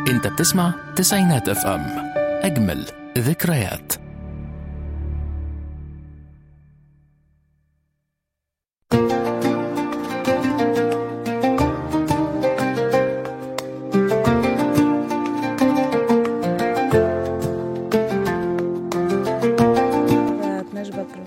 انت بتسمع تسعينات اف ام اجمل ذكريات بتناش بكره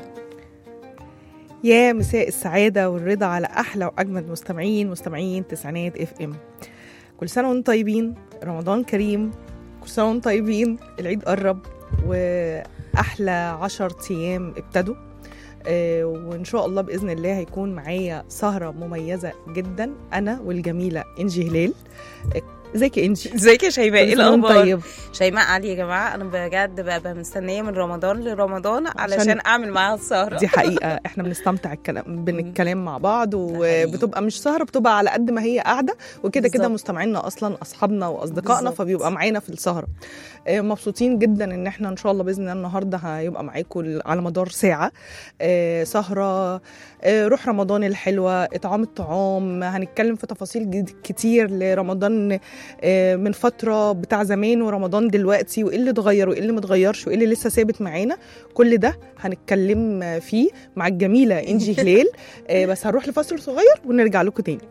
يا مساء السعادة والرضا على أحلى وأجمل مستمعين مستمعين تسعينات اف ام كل سنة وانتم طيبين رمضان كريم كل سنة وانتم طيبين العيد قرب وأحلى عشر أيام ابتدوا آه، وإن شاء الله بإذن الله هيكون معايا سهرة مميزة جدا أنا والجميلة إنجي هلال آه، ازيك يا إنجي ازيك يا شيماء ايه كل سنة وانت الاخبار طيب شيماء علي يا جماعه انا بجد ببقى مستنيه من رمضان لرمضان علشان اعمل معاها السهره دي حقيقة احنا بنستمتع الكلام بين الكلام مع بعض حقيقي. وبتبقى مش سهرة بتبقى على قد ما هي قاعدة وكده كده بالظبط. مستمعينا اصلا اصحابنا واصدقائنا بالظبط. فبيبقى معانا في السهرة آه، مبسوطين جدا ان احنا ان شاء الله باذن الله النهارده هيبقى معاكم على مدار ساعة آه، سهرة آه، روح رمضان الحلوة اطعام الطعام هنتكلم في تفاصيل جد- كتير لرمضان آه، من فترة بتاع زمان ورمضان دلوقتي وايه اللي اتغير وايه اللي متغيرش وايه اللي لسه ثابت معانا كل ده هنتكلم فيه مع الجميله انجي هلال آه، بس هنروح لفاصل صغير ونرجع لكم تاني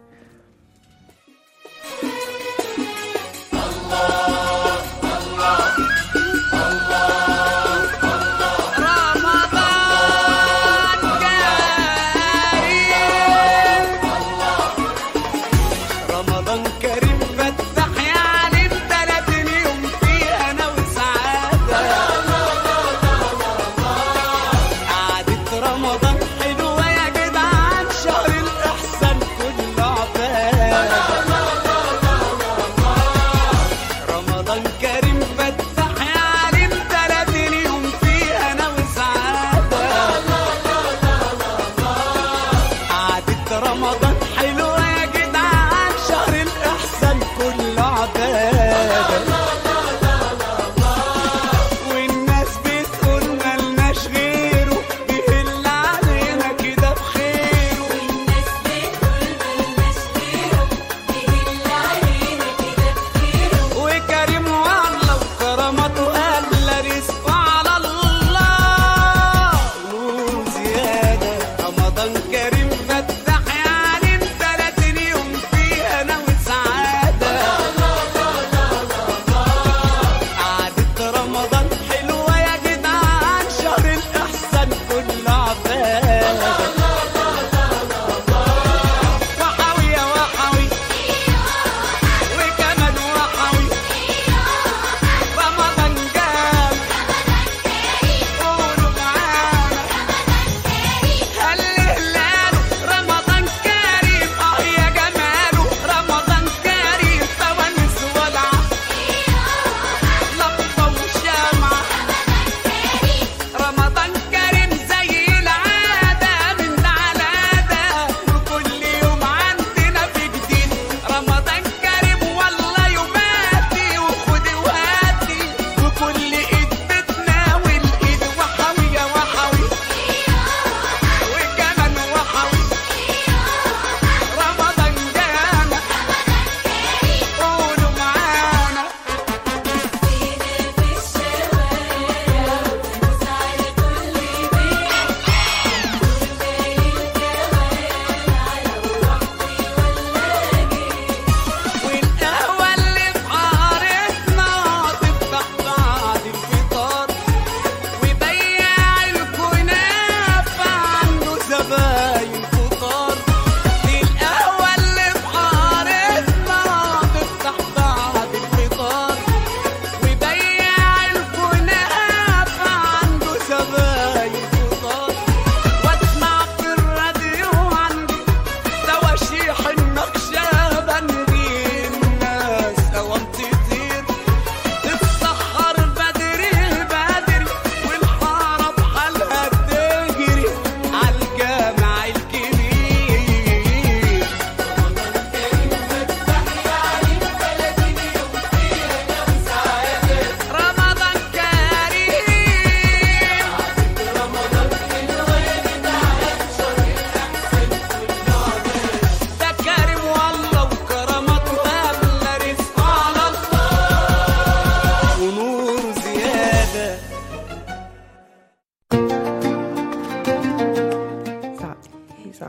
رمضان كريم فتح يا عليم تلات اليوم فيه انا وسعادة قعدة رمضان حلوة يا جدعان شهر الإحسان كله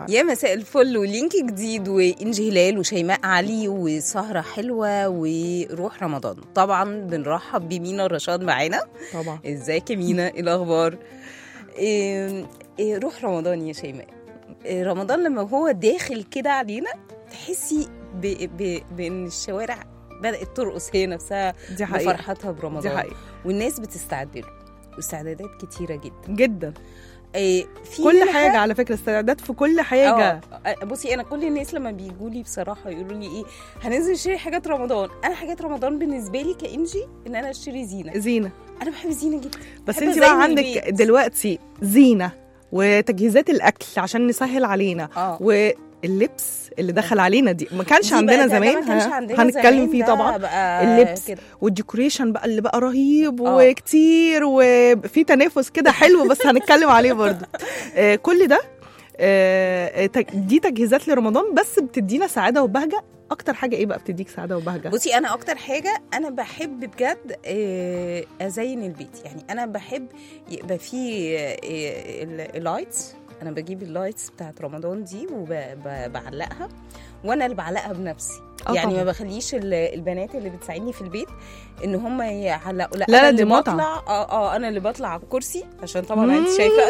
يا مساء الفل ولينك جديد وانجي هلال وشيماء علي وسهرة حلوة وروح رمضان طبعا بنرحب بمينا رشاد معانا طبعا ازيك يا مينا ايه الاخبار إيه إيه روح رمضان يا شيماء إيه رمضان لما هو داخل كده علينا تحسي ب... ب... بان الشوارع بدات ترقص هي نفسها دي حقيقة بفرحتها برمضان دي حقيقة والناس بتستعد له واستعدادات كتيره جدا جدا إيه في كل منها- حاجة على فكرة استعداد في كل حاجة اه بصي انا كل الناس لما بيجوا لي بصراحه يقولوا لي ايه هننزل نشتري حاجات رمضان انا حاجات رمضان بالنسبه لي كانجي ان انا اشتري زينه زينة انا بحب الزينه جدا بس بحب انت أزين بقى عندك البيت. دلوقتي زينة وتجهيزات الأكل عشان نسهل علينا اه واللبس اللي دخل علينا دي ما كانش دي عندنا بقى- ده- ده زمان ما كانش ها؟ عندنا هنتكلم زمان، فيه ده طبعا بقى اللبس كده. والديكوريشن بقى اللي بقى رهيب آه. وكتير وفي تنافس كده حلو بس هنتكلم عليه برضو آه، كل ده آه، تج- دي تجهيزات لرمضان بس بتدينا سعاده وبهجه اكتر حاجه ايه بقى بتديك سعاده وبهجه بصي انا اكتر حاجه انا بحب بجد آه، ازين البيت يعني انا بحب يبقى فيه اللايتس انا بجيب اللايتس بتاعت رمضان دي وبعلقها وانا اللي بعلقها بنفسي آه يعني ما طبعاً. بخليش ال- البنات اللي بتساعدني في البيت ان هم يعلقوا لا, لا، لا، انا دي اللي متعة. بطلع اه اه انا اللي بطلع على الكرسي عشان طبعا انت مم. شايفه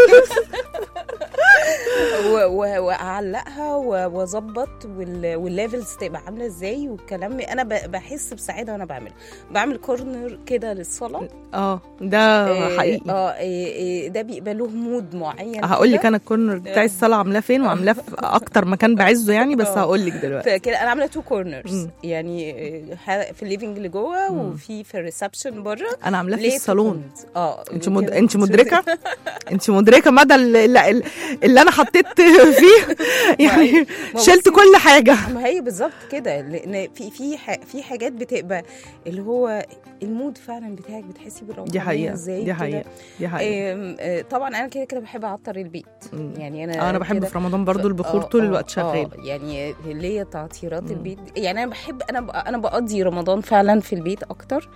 و- و- واعلقها و- واظبط وال- والليفلز تبقى عامله ازاي والكلام انا ب- بحس بسعاده وانا بعملها بعمل كورنر كده للصلاه اه ده آه، حقيقي اه آه، آه، ده بيبقى له مود معين هقول لك كده. انا الكورنر بتاعي الصلاه عاملاه فين وعاملاه في اكتر مكان بعزه يعني بس آه. هقول لك دلوقتي فكده انا عامله تو كورنرز مم. يعني آه، ح- في الليفنج اللي جوه وفي في الريسبشن بره انا عاملاه في ليه الصالون corners. اه انت مد... كده. انت مدركه انت مدركه مدى اللي, اللي انا حطيت فيه يعني ما شلت بصي- كل حاجه ما هي بالظبط كده لان في في ح- في حاجات بتبقى اللي هو المود فعلا بتاعك بتحسي بالروحانيه دي حقيقه ازاي دي كده. حقيقه دي حقيقه آم، آه، طبعا انا كده كده بحب اعطر البيت مم. يعني انا انا بحب كده- في رمضان برضو البخور آه، طول آه، الوقت شغال آه، يعني ليا تعطيرات البيت يعني انا بحب انا ب- انا بقضي رمضان فعلا في البيت اكتر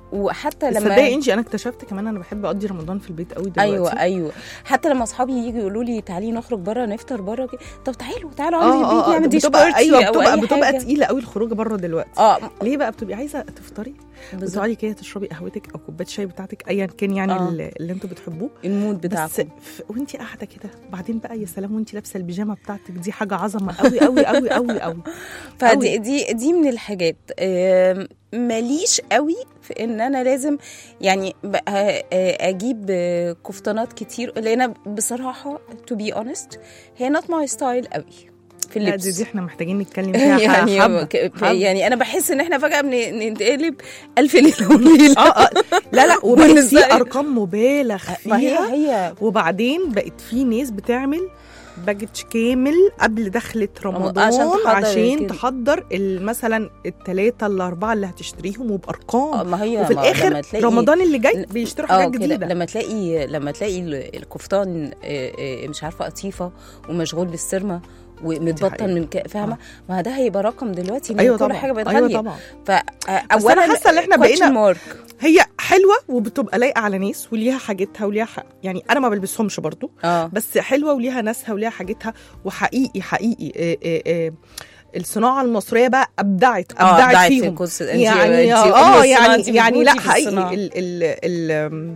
وحتى لما تصدقي انجي انا اكتشفت كمان انا بحب اقضي رمضان في البيت قوي دلوقتي ايوه ايوه حتى لما اصحابي يجوا يقولوا لي تعالي نخرج بره نفطر بره كده طب تعالوا تعالوا عندي اه البيت اه نعمل ديش بتبقى بارتي ايوه أو بتبقى أي بتبقى حاجة. تقيله قوي الخروجه بره دلوقتي اه ليه بقى بتبقي عايزه تفطري بالظبط وتقعدي كده تشربي قهوتك او كوبايه شاي بتاعتك ايا كان يعني آه. اللي, اللي انتوا بتحبوه المود بس بتاعكم ف... وانت قاعده كده بعدين بقى يا سلام وانت لابسه البيجامه بتاعتك دي حاجه عظمه قوي قوي قوي قوي قوي فدي دي دي من الحاجات آم، ماليش قوي في ان انا لازم يعني ب- آه، آه، اجيب آه، كفتانات كتير لان أنا بصراحه تو بي اونست هي نوت ماي ستايل قوي في لا اللبس دي, دي احنا محتاجين نتكلم فيها يعني حبة. ك- حبة. يعني انا بحس ان احنا فجاه بن- نتقلب الف ليله وليله اه اه لا لا وبقت بالنسبة في لي- ارقام مبالغ ما هي فيها هي وبعدين بقت في ناس بتعمل باجج كامل قبل دخلة رمضان عشان عشان تحضر تحضر, عشان كده. تحضر ال- مثلا الثلاثة الأربعة اللي هتشتريهم آه، وبأرقام ما هي وفي ما- الآخر لما تلاقي- رمضان اللي جاي بيشتروا اه حاجات كده جديدة لما تلاقي لما تلاقي ال- الكفتان آه، آه، مش عارفه قطيفه ومشغول بالسرمه ومتبطن حقيقة. من ك... فاهمه ما ده هيبقى رقم دلوقتي إن أيوة كل طبعا حاجه بقت أيوة غاليه طبعا ف آه، بس أنا حاسة إن إحنا question بقينا- mark. هي حلوة وبتبقى لايقة على ناس وليها حاجتها وليها ح... يعني أنا ما بلبسهمش برضو اه بس حلوة وليها ناسها وليها حاجتها وحقيقي حقيقي آه آه آه الصناعة المصرية بقى أبدعت اه أبدعت ضعف فيهم الكوس- انت- يعني انت أم اه الصناعة، يعني انت يعني لا بتموتي في الصناعة. حقيقي ال ال ال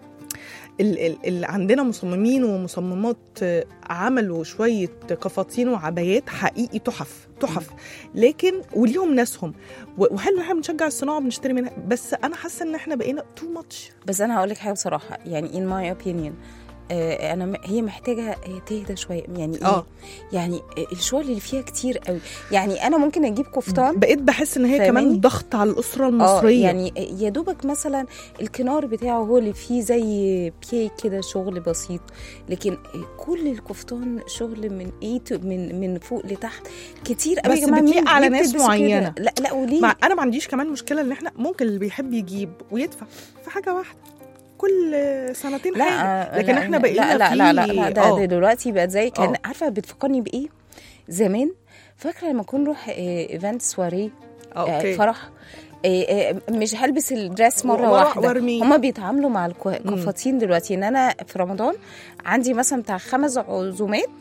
ال ال ال عندنا مصممين ومصممات آه، عملوا شويه قفاطين وعبايات حقيقي تحف تحف لكن وليهم ناسهم و- وحلو ان احنا بنشجع الصناعه وبنشتري منها بس انا حاسه ان احنا بقينا تو ماتش بس انا هقول لك حاجه بصراحه يعني in my opinion آه، انا م- هي محتاجه آه، تهدى شويه يعني ايه اه يعني آه، الشغل اللي فيها كتير قوي يعني انا ممكن اجيب كفتان بقيت بحس ان هي فاهماني؟ كمان ضغط على الاسره اه المصريه يعني يا دوبك مثلا الكنار بتاعه هو اللي فيه زي بيي كده شغل بسيط لكن كل الكفتان شغل من ايه من من فوق لتحت كتير قوي بس يا جماعه بتليق مين- على ليه ناس بتلبسوا كده؟ معينة. لا لا وليه مع انا ما عنديش كمان مشكله ان احنا ممكن اللي بيحب يجيب ويدفع في حاجه واحده كل سنتين لا حاجه لكن لا، احنا لا بقينا لا لا لا, في- لا ده, آه. ده دلوقتي بقت زي كان آه. عارفه بتفكرني بايه زمان فاكره لما كنا نروح ايفنت سواري آه، اوكي فرح آه، آه، مش هلبس الدريس مره و- واحده وارميه. هما بيتعاملوا مع الكفاطين دلوقتي ان انا في رمضان عندي مثلا بتاع خمس عزومات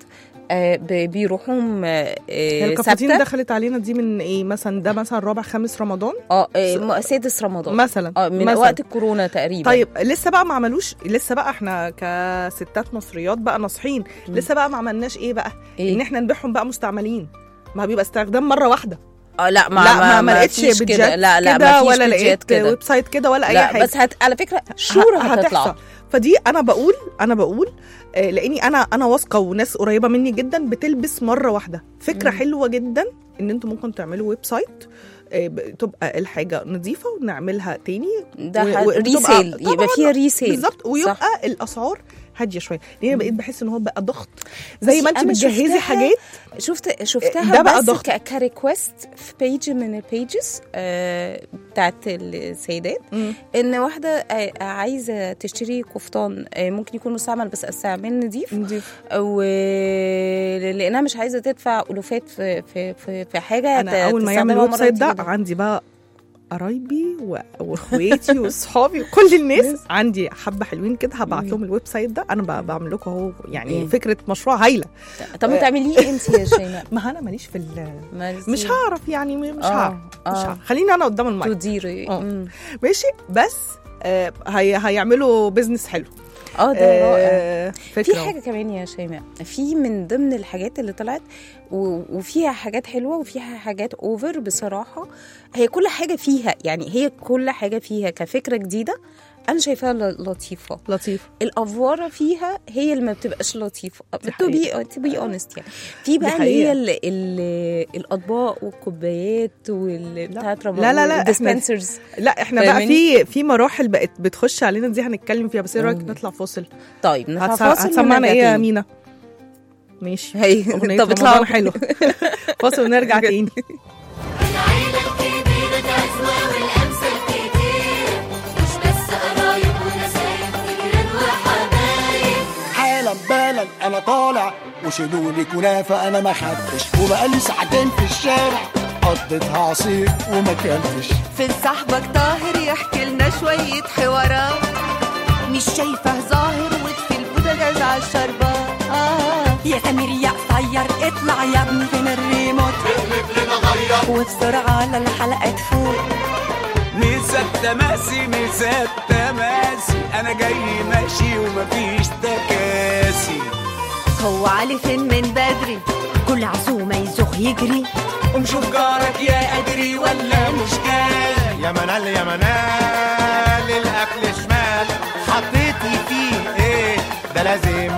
آه ب- بيروحوهم آه هي آه، الكافيتين ثابته دخلت علينا دي من ايه مثلا ده مثلا رابع خامس رمضان اه آه، م- سادس رمضان مثلا اه من مثلا. وقت الكورونا تقريبا طيب لسه بقى ما عملوش لسه بقى احنا كستات مصريات بقى ناصحين لسه بقى ما عملناش ايه بقى إيه؟ ان احنا نبيعهم بقى مستعملين ما بيبقى استخدام مره واحده اه لا ما لا ما, ما لقيتش فيش بيدجات كده لا لا كده ما فيش ولا بيدجات لقيت كده ويب سايت كده ولا اي لا حاجه بس هت... على فكره شور ه- هتطلع فدي انا بقول انا بقول آه، لاني انا انا واثقه وناس قريبه مني جدا بتلبس مره واحده فكره مم. حلوه جدا ان انتم ممكن تعملوا ويب سايت آه، ب- تبقى الحاجه نظيفه ونعملها تاني ده و- ه- و- وتبقى- ريسيل يبقى طبعاً فيها ريسيل بالظبط ويبقى صح. الاسعار هاديه شويه لان انا بقيت بحس ان هو بقى ضغط زي بس ما انت أنا بتجهزي شفتها- حاجات شفت شفتها ده بقى بس ضغط. ك... كريكوست في بيج من البيجز آه بتاعت السيدات ان واحده آه عايزه تشتري قفطان آه ممكن يكون مستعمل بس استعمال نظيف نضيف و لانها مش عايزه تدفع الوفات في في في, في حاجه انا ت- اول ما يعمل تستخدمها ويب مرة سايت ده تجيبها. عندي بقى قرايبي و- واخواتي واصحابي وكل الناس عندي حبه حلوين كده هبعت لهم الويب سايت ده انا ب- بعمل لكم اهو يعني مم. فكره مشروع هايله طب ما تعمليه انت يا شيماء ما انا ماليش في ال- ما مش هعرف يعني م- مش آه، هعرف مش آه. هعرف خليني انا قدام المايك تديري آه. مم. ماشي بس آه هي هيعملوا بيزنس حلو اه ده رائع آه في فكره حاجه كمان يا شيماء في من ضمن الحاجات اللي طلعت و- وفيها حاجات حلوه وفيها حاجات اوفر بصراحه هي كل حاجه فيها يعني هي كل حاجه فيها كفكره جديده انا شايفاها ل- لطيفه لطيف الافواره فيها هي اللي ما بتبقاش لطيفه دي تو بي تو بي اونست يعني في بقى اللي حقيقة. هي ال ال الاطباق والكوبايات وال بتاعت لا، لا، لا، إحنا- الديسبنسرز لا احنا بقى فاهماني؟ في في مراحل بقت بتخش علينا دي هنتكلم فيها بس ايه رايك مم. نطلع فاصل طيب نطلع هتس- فاصل هتسمعنا ونرجع ايه يا تاني. مينا ماشي هي اغنيه طب رمضان اطلعوا حلو فاصل ونرجع تاني العيلة الكبيرة الأزواج والأمثال كتير مش بس قرايب ونسايب جيران وحبايب حالا بالا انا طالع وشيلولي كنافه انا ما خدتش وبقالي ساعتين في الشارع قضيتها عصير وما كلتش فين صاحبك طاهر يحكي لنا شوية حوارات مش شايفه ظاهر وفي البوتاجاز على الشربات آه يا سمير يا قصير اطلع يا ابني فين الريموت وبسرعة على الحلقة تفوت نسى التماسي نسى التماسي انا جاي ماشي ومفيش تكاسي هو علي فين من بدري كل عزومة يزوغ يجري ومشوف جارك يا قدري ولا مش جاي يا منال يا منال الاكل شمال حطيتي فيه ايه ده لازم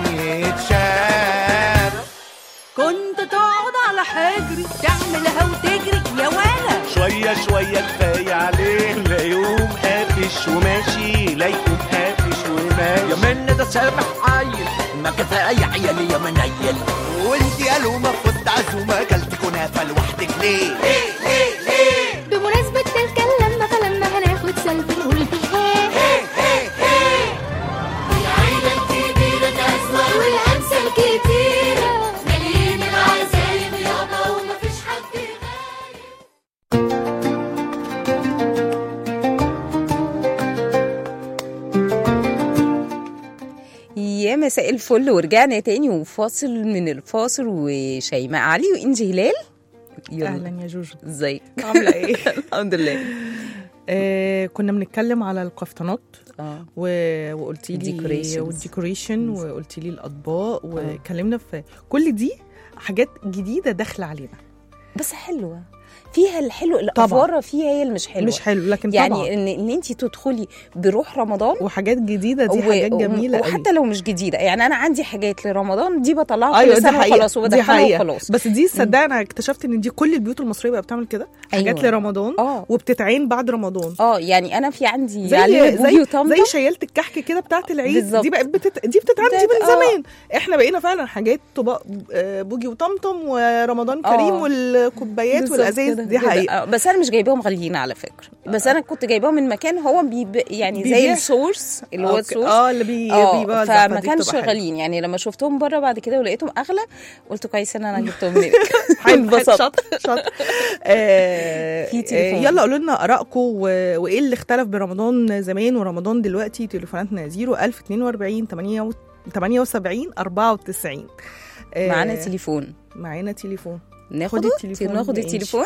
يتشال كنت تقعد على حجري تعملها وتجري يا ولا شوية شوية كفاية عليه لا يقوم قافش وماشي لا يقوم قافش وماشي يا من ده سامح عيل ما كفايه عيالي يا منيل وانت يا لومة خد عزومة كلت كنافة لوحدك ليه؟ ليه ليه ليه؟ بمناسبة تلك اللمة فلما هناخد سيلفي نقول هي العيلة الكبيرة الأزواج والأمثال كتيرة مليين العزايم يابا ومفيش حد غايب يا مساء الفل ورجعنا تاني وفاصل من الفاصل وشيماء علي وانجي هلال يلا. اهلا يا جوجو ازيك عامله ايه الحمد لله آه كنا بنتكلم على القفطانات اه و- وقلتي لي Decorations. والديكوريشن وقلتي لي الاطباق واتكلمنا في كل دي حاجات جديده داخله علينا بس حلوه فيها الحلو الافواره فيها هي اللي مش حلوه مش حلو لكن يعني طبعا ان ان انت تدخلي بروح رمضان وحاجات جديده دي و- حاجات جميله قوي. وحتى لو مش جديده يعني انا عندي حاجات لرمضان دي بطلعها ايوه كل دي سنه حقيقة وخلاص دي وبدخلها حقيقة وخلاص بس دي صدقني انا اكتشفت ان دي كل البيوت المصريه بقى بتعمل كده حاجات أيوة. لرمضان اه وبتتعين بعد رمضان اه يعني انا في عندي زي عليه بوجي زي وطمطم زي شياله الكحك كده بتاعت العيد بالظبط. دي بقت بتت... دي بتتعمل دي بتت- من آه. زمان احنا بقينا فعلا حاجات طبق آه، بوجي وطمطم ورمضان كريم آه. والكوبايات بالظبط والازاز كده، دي كده. حقيقه آه، بس انا مش جايباهم غاليين على فكره بس انا كنت جايباهم من مكان هو بيب يعني زي بيبيع. السورس اللي هو أوكي. السورس اه اللي بي... اه بيوزع فما فدي كانش بتبقى حلوة. غاليين يعني لما شفتهم بره بعد كده ولقيتهم اغلى قلت كويس ان انا جبتهم منك حلو اتبسطت. شاطر شاطر آه، في آه، تليفون. يلا قولوا لنا ارائكم و- وايه اللي اختلف برمضان زمان ورمضان دلوقتي تليفوناتنا 0 1042 78 94 آه، معانا تليفون معانا تليفون ناخد التليفون، ناخد ماشي. التليفون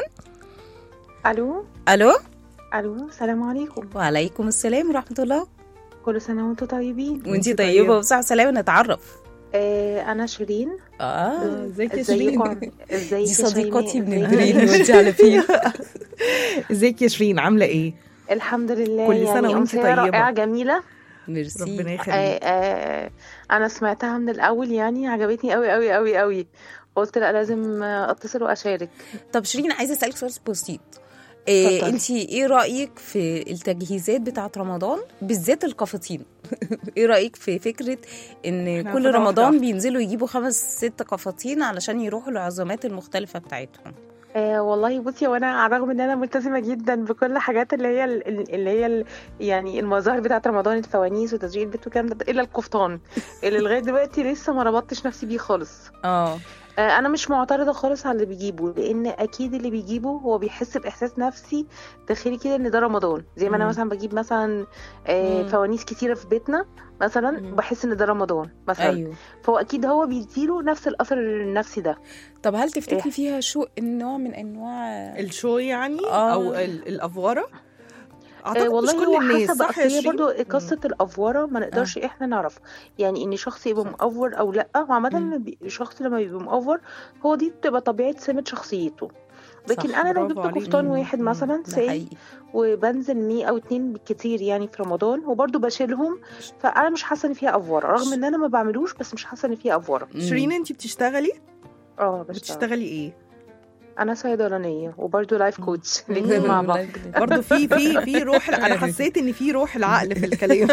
الو الو الو السلام عليكم وعليكم السلام ورحمه الله كل سنه وانتم طيبين وانتي وانتي طيبه طيبة. وبصحه وسلامه نتعرف آه انا شيرين اه ازيك يا شيرين ازيكم ازيك دي يا صديقتي شيماء؟ من ازيك؟ الجرين وانت على فين ازيك يا شيرين عامله ايه الحمد لله كل سنة يعني وانتي أمسية طيبة. رائعه جميله ميرسي ربنا آه يخليك آه انا سمعتها من الاول يعني عجبتني قوي قوي قوي قوي قلت لا لازم آه، اتصل واشارك طب شيرين عايزه اسالك سؤال بسيط إيه اتفضلي. انت ايه رايك في التجهيزات بتاعه رمضان بالذات القفاطين ايه رايك في فكره ان احنا كل هناخدها رمضان واحدة. بينزلوا يجيبوا خمس ست قفاطين علشان يروحوا العزومات المختلفه بتاعتهم آه والله بصي وانا على الرغم ان انا ملتزمه جدا بكل حاجات اللي هي ال- ال- اللي هي ال- يعني المظاهر بتاعه رمضان الفوانيس وتشغيل البيت والكلام ده الا القفطان اللي لغايه دلوقتي لسه ما ربطتش نفسي بيه خالص اه آه، انا مش معترضه خالص على اللي بيجيبه لان اكيد اللي بيجيبه هو بيحس باحساس نفسي داخلي كده ان ده رمضان زي ما انا مم. مثلا بجيب مثلا آه، مم. فوانيس كتيره في بيتنا مثلا مم. بحس ان ده رمضان مثلا ايوه فهو اكيد هو بيديله نفس الاثر النفسي ده طب هل تفتكري إيه. فيها شو نوع من انواع الشو يعني آه. او ال- الافوره آه اعتقد والله مش كل هو الناس حسب صح أصل يا هي شيرين برضو قصة الأفورة ما نقدرش إحنا نعرف يعني إن شخص يبقى مأفور أو لأ وعامة مم. بي- الشخص لما بيبقى مأفور هو دي بتبقى طبيعة سمة شخصيته لكن صح، أنا لو برافو جبت عليكي. قفطان مم. واحد مم. مثلا ده ساي حقيقي وبنزل مية أو اتنين بالكتير يعني في رمضان وبرضو بشيلهم فأنا مش حاسة إن فيها أفورة رغم إن أنا ما بعملوش بس مش حاسة إن فيها أفورة مم. شيرين انت بتشتغلي اه بشتغل بتشتغلي ايه أنا صيدلانية وبرضو لايف كوتش مم. الاتنين مع بعض برضه في في في روح انا حسيت ان في روح العقل في الكلام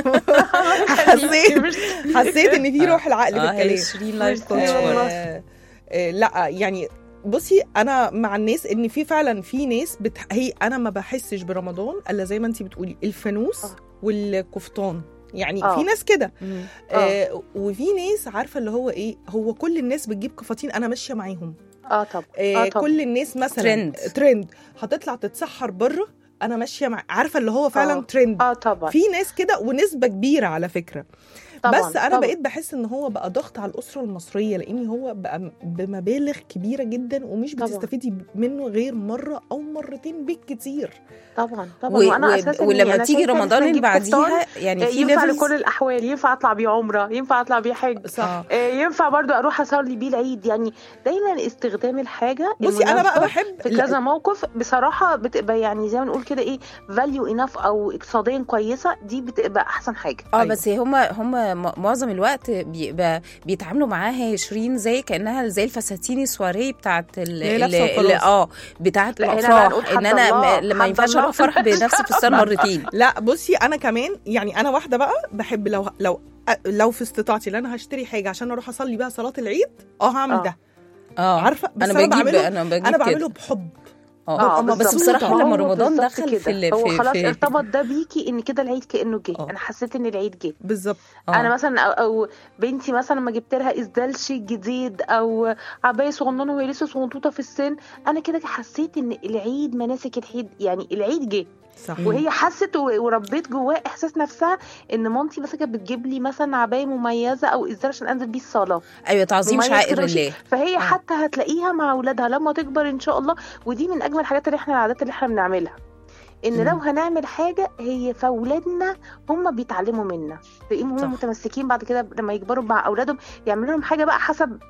حسيت حسيت ان في روح العقل في اه هي الكلام شيرين لايف ميرسي كوتش والله. برضه. آه، آه، لا يعني بصي انا مع الناس ان في فعلا في ناس بت... هي انا ما بحسش برمضان الا زي ما انت بتقولي الفانوس آه. والكفتان يعني آه. في ناس كده مم. آه وفي ناس عارفه اللي هو ايه هو كل الناس بتجيب كفاتين انا ماشيه معاهم اه طب آه اه طب كل الناس مثلا ترند. ترند هتطلع تتسحر بره انا ماشيه مع عارفه اللي هو فعلا آه. ترند اه طبعا في ناس كده ونسبه كبيره على فكره طبعا بس انا طبعا. بقيت بحس ان هو بقى ضغط على الاسره المصريه لان هو بقى م- بمبالغ كبيره جدا ومش طبعا. بتستفيدي منه غير مره او مرتين بالكتير طبعا طبعا و- وانا و- اساسا ولما أنا تيجي شايفة إن رمضان إحنا اللي نجيب قفطان بعديها يعني في ينفع levels- لكل الاحوال ينفع اطلع بيه عمره ينفع اطلع بيه حج صح آه، ينفع برضو اروح اصلي بيه العيد يعني دايما استخدام الحاجه بصي انا بقى المناسبة بحب في كذا موقف بصراحه بتبقى يعني زي ما نقول كده ايه فاليو انف او اقتصاديا كويسه دي بتبقى احسن حاجه اه أيوة. بس هم هم معظم الوقت بيبقى بيتعاملوا معاها شيرين زي كانها زي الفساتين السواريه بتاعت ال- هي لابسة ال- ال- وخلاص. اه بتاعت لا، هنا بقى الافراح نقول ان حد انا الله، ما- لما حد ينفعش الله. اروح فرح بنفس الفستان مرتين لا بصي انا كمان يعني انا واحده بقى بحب لو لو لو في استطاعتي ان انا هشتري حاجه عشان اروح اصلي بيها صلاه العيد اه هعمل آه. ده اه عارفه بس انا انا, بجيب بعمله انا بجيب انا كده. بعمله بحب اه ببقى بس مبسوطة. بصراحه لما هو رمضان بالظبط دخل كده. في ال- هو في خلاص في ارتبط ده بيكي ان كده العيد كانه جه آه. انا حسيت ان العيد جه بالظبط آه. انا مثلا أو, او بنتي مثلا لما جبت لها اسدال شيك جديد او عبايه صغننه وهي لسه صغنطوطه في السن انا كده حسيت ان العيد مناسك العيد يعني العيد جه صح وهي حست و- وربيت جواه احساس نفسها ان مامتي مثلا كانت بتجيب لي مثلا عبايه مميزه او اسدال عشان انزل بيه الصلاه ايوه تعظيم مميز شعائر كده وشيك. الله فهي آه. حتى هتلاقيها مع اولادها لما تكبر ان شاء الله ودي من اجمل الحاجات اللي احنا العادات اللي احنا بنعملها ان مم. لو هنعمل حاجه هي فاولادنا هم بيتعلموا منا تلاقيهم صح. هم متمسكين بعد كده لما يكبروا مع اولادهم يعملوا لهم حاجه بقى حسب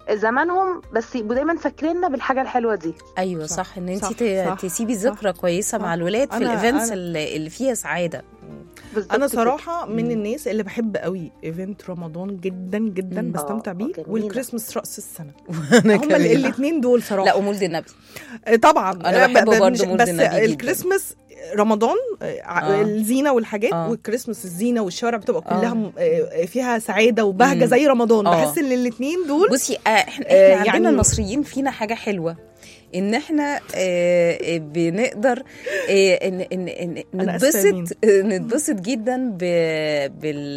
زمانهم بس يبقوا دايما فاكريننا بالحاجه الحلوه دي ايوه صح. صح ان انت صح. ت- صح. تسيبي صح. ذكرى كويسه صح. مع الولاد في أنا- الايفنتس أنا- اللي اللي فيها سعاده بالظبط انا كده. صراحه من مم. الناس اللي بحب قوي ايفنت رمضان جدا جدا مم. بستمتع آه، بيه جميلة. والكريسماس راس السنه انا هما الاثنين دول صراحه لا ومولد النبي آه، طبعا أنا آه، بحب ب- برضه مش- مولد بس النبي جداً. الكريسماس رمضان آه، ع- آه. الزينه والحاجات آه. والكريسماس الزينه والشوارع بتبقى آه. كلها م- آه، فيها سعاده وبهجه مم. زي رمضان آه. بحس ان الاثنين دول بصي آه، احنا آه، احنا عندنا يعني- المصريين فينا حاجه حلوه ان احنا آه، آه، بنقدر آه، ان ان ان أنا آسفة نتبسط آه، نتبسط جدا ب بال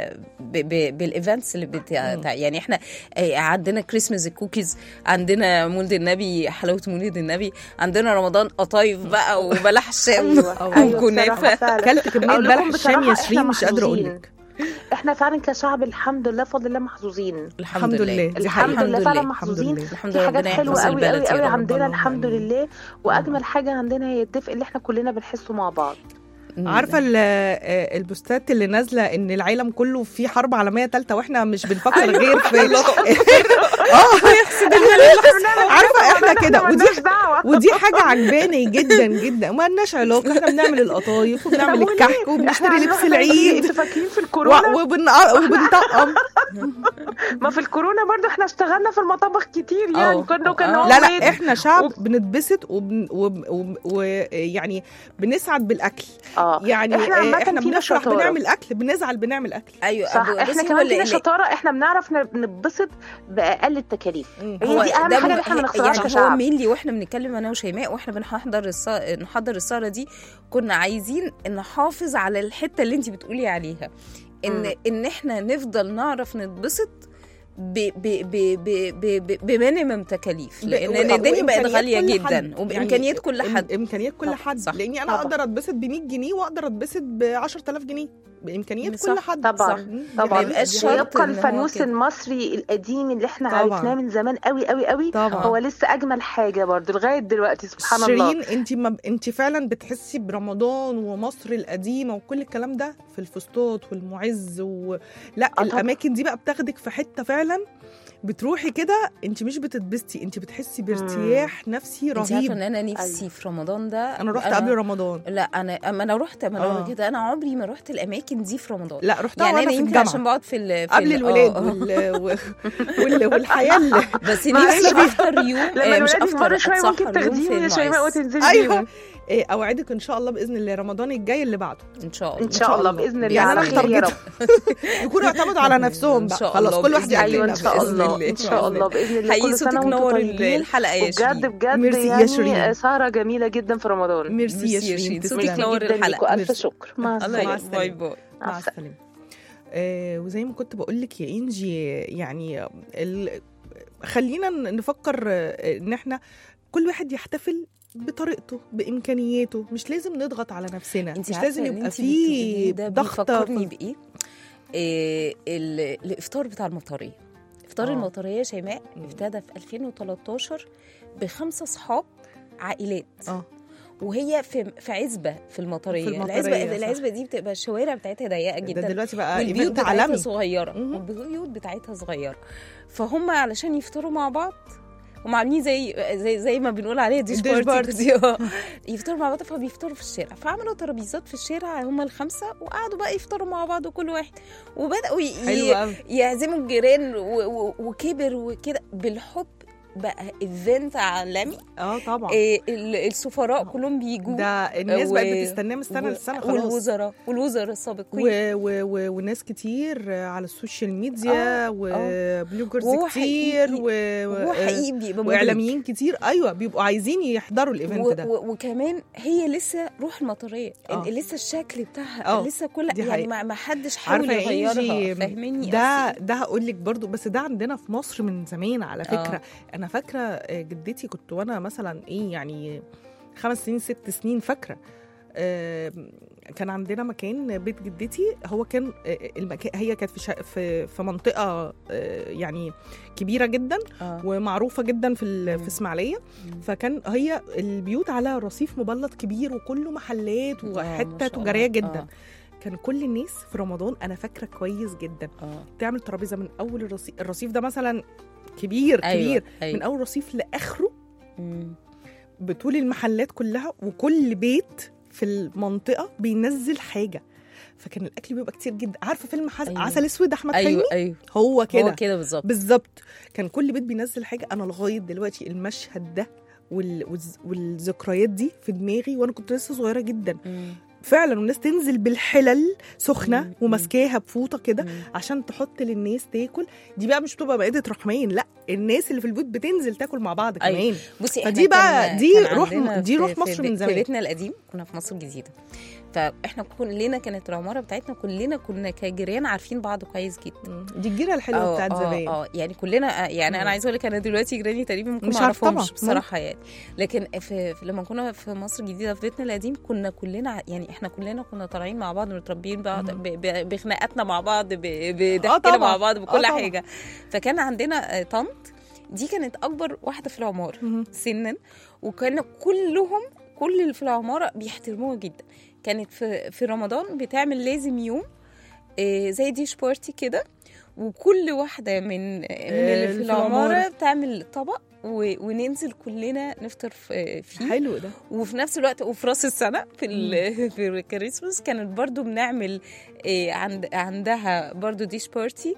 ب- ب- بالايفنتس اللي بتاع مم. يعني احنا آه، عندنا كريسماس الكوكيز عندنا مولد النبي حلاوه مولد النبي عندنا رمضان قطايف بقى وبلح الشام ايوه ايوه وكنافه بصراحة فعلا. اكلت كميه أقول لكم بلح الشام بصراحة يا إحنا شيرين مش قادره اقول محظوظين. لك احنا فعلا كشعب الحمد لله بفضل الله محظوظين الحمد لله دي الحمد حقيقة. لله فعلا الحمد محظوظين لله. الحمد في لله حاجات ربنا حلوه يحفظ قوي قوي البلد يا قوي رب. عندنا اللهم الحمد آمين. لله واجمل حاجه عندنا هي الدفء اللي احنا كلنا بنحسه مع بعض عارفه ال- آه، البوستات اللي نازله ان العالم كله في حرب عالميه ثالثه واحنا مش بنفكر غير في اه عارفه احنا كده ودي مالناش دعوه ودي حاجه عجباني جدا جدا وما لناش علاقه احنا بنعمل القطايف وبنعمل الكحك وبنشتري لبس العيد انتوا فاكرين في الكورونا و- وبن- وبنطقم ما في الكورونا برضو احنا اشتغلنا في المطابخ كتير يعني آه. كنا كان آه. هو لا بيت. لا احنا شعب بنتبسط وبن- وب- وب- ويعني بنسعد بالاكل اه يعني احنا آه، عامة احنا فينا بنفرح شطارة. بنعمل اكل بنزعل بنعمل اكل ايوه صح أبو- احنا بصي، هو كمان اللي- فينا اللي- شطاره احنا بنعرف ن- نتبسط باقل التكاليف مم. هي دي اهم ده حاجه مه- اللي احنا هي- بنختارها يعني هو كشعب مينلي واحنا بنتكلم انا وشيماء واحنا بنحضر الص- نحضر السهره دي كنا عايزين نحافظ على الحته اللي انت بتقولي عليها ان مم. ان احنا نفضل نعرف نتبسط ب ب ب ب ب ب بمينيمم تكاليف لان و- الدنيا بقت وإمكانيات غاليه كل جدا حد. وبامكانيات يعني كل إم- حد امكانيات كل صح، حد صح. لاني انا طبعا. اقدر اتبسط ب 100 جنيه واقدر اتبسط ب 10000 جنيه بامكانيات صح، كل حد طبعا. مم. دي طبعا حقيقة. يبقاش دي شرط حقيقة. ويبقى إن هو الفانوس كده. المصري القديم اللي احنا طبعا. عرفناه من زمان قوي قوي قوي طبعا هو لسه اجمل حاجه برضو لغايه دلوقتي سبحان الله شيرين انت ما انت فعلا بتحسي برمضان ومصر القديمه وكل الكلام ده في الفسطاط والمعز و... لا طبعا. الاماكن دي بقى بتاخدك في حته فعلا بتروحي كده انت مش بتتبسطي انت بتحسي بارتياح نفسي انت عارفه رهيب ان انا نفسي في رمضان ده انا رحت قبل رمضان لا انا اما انا رحت اما آه. انا كده انا عمري ما رحت الاماكن دي في رمضان لا رحتها يعني وانا انا في يمكن الجامعه عشان بقعد في, ال... في قبل ال- الولاد آه. وال... وال... والحياه اللي بس معلش نفسي بقى. افطر يوم لما آه، مش الولاد يكبروا افطر شويه ممكن اتسحر يوم في تاخديهم يا شيماء المعز وتنزلي ايوه بيهم إيه، اوعدك ان شاء الله باذن الله رمضان الجاي اللي بعده ان شاء الله ان شاء الله باذن الله يعني على انا خير يا رب مترجطه يكونوا اعتمدوا على نفسهم إن بقى شاء خلاص الله كل واحد بإذن يعمل ايوه ان نفسه شاء بإذن الله الله. ان شاء الله باذن الله حقيقي كل سنه صوتك وانتم نور طيبين الحلقه يا وبجد شيرين بجد ميرسي يا يعني شيرين. سهره جميله جدا في رمضان ميرسي يا ميرسي يا شيرين شيرين. تسلمي. صوتك نور جدا الحلقة. ليكوا الف ميرسي. شكر مع الله السلامه يعينك. باي باي مع مع السلامه السلامه آه وزي ما كنت بقول لك يا انجي يعني ال... خلينا نفكر آه، ان احنا كل واحد يحتفل بطريقته بامكانياته مش لازم نضغط على نفسنا انت مش عارفه لازم ان يبقى انت في بتقولي ده ضغط بيفكرني بايه إيه ال- الافطار بتاع المطريه افطار آه. المطريه يا شيماء مم. ابتدى في 2013 بخمسه صحاب عائلات اه وهي في في عزبه في المطريه, في المطرية، العزبه صح. العزبه دي بتبقى الشوارع بتاعتها ضيقه ده جدا دلوقتي بقى والبيوت ايفنت بتاعتها عالمي صغيره مهم. والبيوت بتاعتها صغيره فهم علشان يفطروا مع بعض هم عاملين زي زي زي ما بنقول عليها ديش ديش بارتي بارتي. دي آه. يفطروا مع بعض فبيفطروا في الشارع فعملوا ترابيزات في الشارع هم الخمسه وقعدوا بقى يفطروا مع بعض كل واحد وبداوا ي- حلو ي- قوي يعزموا الجيران و- و- وكبر وكده بالحب بقى ايفنت عالمي اه طبعا إيه ال- السفراء كلهم بيجوا ده الناس و- بقت بتستناه من سنه و- لسنه خلاص والوزراء والوزراء السابقين و... و... و... وناس كتير على السوشيال ميديا آه، وبلوجرز وهو كتير حقيقي- و... وهو حقيقي بيبقى مبهج. واعلاميين كتير ايوه بيبقوا عايزين يحضروا الايفنت و- ده و- وكمان هي لسه روح المطريه آه. ال- لسه الشكل بتاعها آه، لسه كل دي يعني حقيقة. ما ما حدش حاول عارفه يا يغيرها انجي فاهميني ده أصل- ده هقول لك برضو بس ده عندنا في مصر من زمان على فكره آه. انا فاكره آه، جدتي كنت وانا مثلا ايه يعني خمس سنين ست سنين فاكره آه، كان عندنا مكان بيت جدتي هو كان آه، المكان هي كانت في شا- في في منطقه آه، يعني كبيره جدا آه. ومعروفه جدا في ال- مم. في اسماعيليه مم. فكان هي البيوت على رصيف مبلط كبير وكله محلات آه، ما وحته شاء تجاريه الله. جدا آه. كان كل الناس في رمضان انا فاكره كويس جدا آه. تعمل ترابيزه من اول الرصيف الرصيف ده مثلا كبير أيوة، كبير أيوة. من اول رصيف لاخره مم. بطول المحلات كلها وكل بيت في المنطقه بينزل حاجه فكان الاكل بيبقى كتير جدا عارفه فيلم حز... أيوة. عسل اسود احمد ايوه حلمي ايوه هو كده هو كده بالظبط بالظبط كان كل بيت بينزل حاجه انا لغايه دلوقتي المشهد ده وال... والز- والذكريات دي في دماغي وانا كنت لسه صغيره جدا مم. فعلا والناس تنزل بالحلل سخنه مم. وماسكاها بفوطه كده مم. عشان تحط للناس تاكل دي بقى مش بتبقى مائده رحمين لا الناس اللي في البيوت بتنزل تاكل مع بعض كمان أيوة. بصي فدي بقى- دي روح- عندنا دي في- روح مصر في من بي- زمان. في بيتنا القديم كنا في مصر الجديده فاحنا كلنا كانت العماره بتاعتنا كلنا كنا كجيران عارفين بعض كويس جدا دي الجيره الحلوه اه بتاعت اه زمان اه يعني كلنا يعني مم. انا عايزه اقول لك انا دلوقتي جيراني تقريبا ممكن مش ما عارفة اعرفهمش طبعا. بصراحه يعني لكن في, في لما كنا في مصر الجديده في بيتنا القديم كنا كلنا ع- يعني احنا كلنا كنا طالعين مع بعض متربيين بعض ب- ب- بخناقاتنا مع بعض ب- بضحكنا طبعا. مع بعض آه بكل طبعا. حاجه فكان عندنا آه، طنط دي كانت اكبر واحده في العماره مهم. سنا وكانوا كلهم كل اللي في العماره بيحترموها جدا كانت في في رمضان بتعمل لازم يوم آه، زي ديش بارتي كده وكل واحده من من اللي في في العماره العمارة. بتعمل طبق و- وننزل كلنا نفطر في- فيه حلو ده وفي نفس الوقت وفي راس السنه في ال- في الكريسماس كانت برضو بنعمل آه، عند عندها برضو ديش بارتي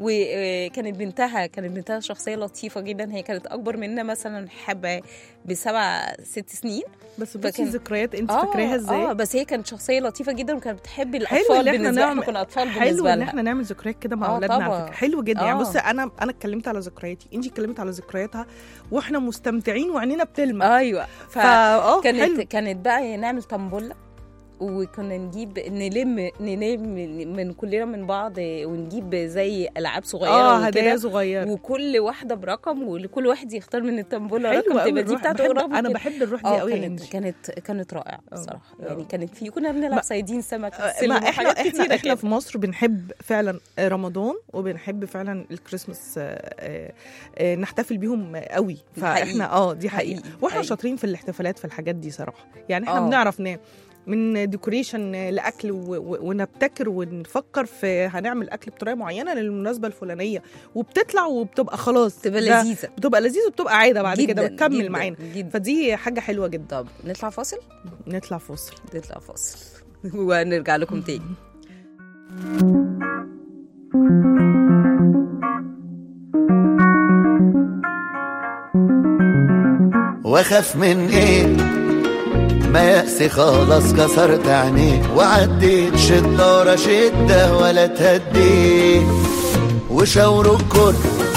وكانت بنتها كانت بنتها شخصيه لطيفه جدا هي كانت اكبر مننا مثلا حبه بسبع ست سنين بس بصي فكان- ذكريات انت اه فاكراها ازاي اه بس هي كانت شخصيه لطيفه جدا وكانت بتحب حلو الاطفال ان احنا بالنسبه احنا نعمل كنا اطفال حلو بالنسبه ان لها احنا نعمل ذكريات كده مع آه اولادنا على طبعا. فكره حلو جدا يعني آه. بصي انا انا اتكلمت على ذكرياتي انت اتكلمت على ذكرياتها واحنا مستمتعين وعينينا بتلمع ايوه ف... فا اه كانت حلو كانت بقى نعمل طنبله وكنا نجيب نلم نلم من كلنا من بعض ونجيب زي العاب صغيره اه وكده. هدايا صغيره وكل واحده برقم وكل واحد يختار من الطنبوله حلو رقم قوي تبقى دي الروح بتاعته بحب قريبه انا كده. بحب الروح دي اه قوي يا كانت انجي كانت كانت رائعه اه، الصراحه اه. يعني كانت في كنا بنلعب ما- صيادين سمك في ما السلم احنا وحاجات احنا كتيره احنا كده في مصر بنحب فعلا رمضان وبنحب فعلا الكريسماس آه، آه، آه، نحتفل بيهم قوي فاحنا حقيقي. اه دي حقيقه حقيقي. واحنا حقيقي. شاطرين في الاحتفالات في الحاجات دي صراحه يعني احنا اه. بنعرف ن- من ديكوريشن لاكل و- و- ونبتكر ونفكر في هنعمل اكل بطريقه معينه للمناسبه الفلانيه وبتطلع وبتبقى خلاص تبقى ده لذيذه بتبقى لذيذه وبتبقى عاده بعد كده جداً، بتكمل جداً، معانا جدا فدي حاجه حلوه جدا طب نطلع فاصل نطلع فاصل نطلع فاصل ونرجع لكم تاني واخاف من ايه ما يأسي خلاص كسرت عينيه وعديت شدة ورا شدة ولا تهديت وشاوروا الكل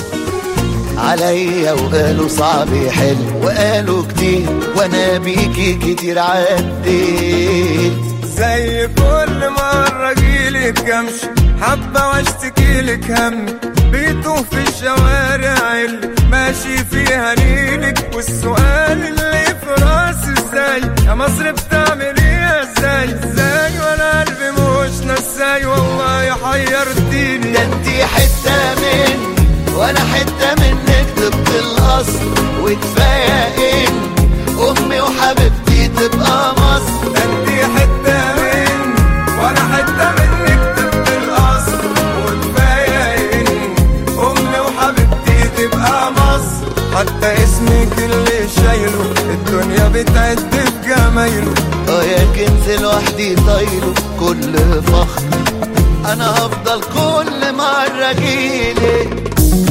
عليا وقالوا صعب يحل وقالوا كتير وانا بيكي كتير عديت زي كل مرة جيلك امشي حبة واشتكي لك هم بيتوه في الشوارع اللي ماشي فيها نيلك والسؤال اللي في راسي ازاي يا مصر بتعمل ايه ازاي ازاي وانا قلبي مش نساي والله حيرتيني ده انتي حتة مني وانا حتة منك طبق الاصل وكفاية ان امي وحبيبتي تبقى مصر ده انتي حتة مني وانا حتة منك طب الاصل وكفاية ان امي وحبيبتي تبقى مصر حتى اسمك اللي شايله الدنيا بتعد بجمايله اه يا كنز لوحدي طايله كل فخر انا هفضل كل مرة جيلك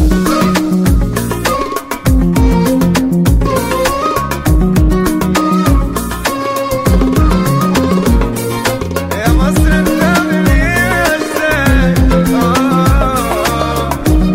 يا مصر بتعمل ايه ازاي آه.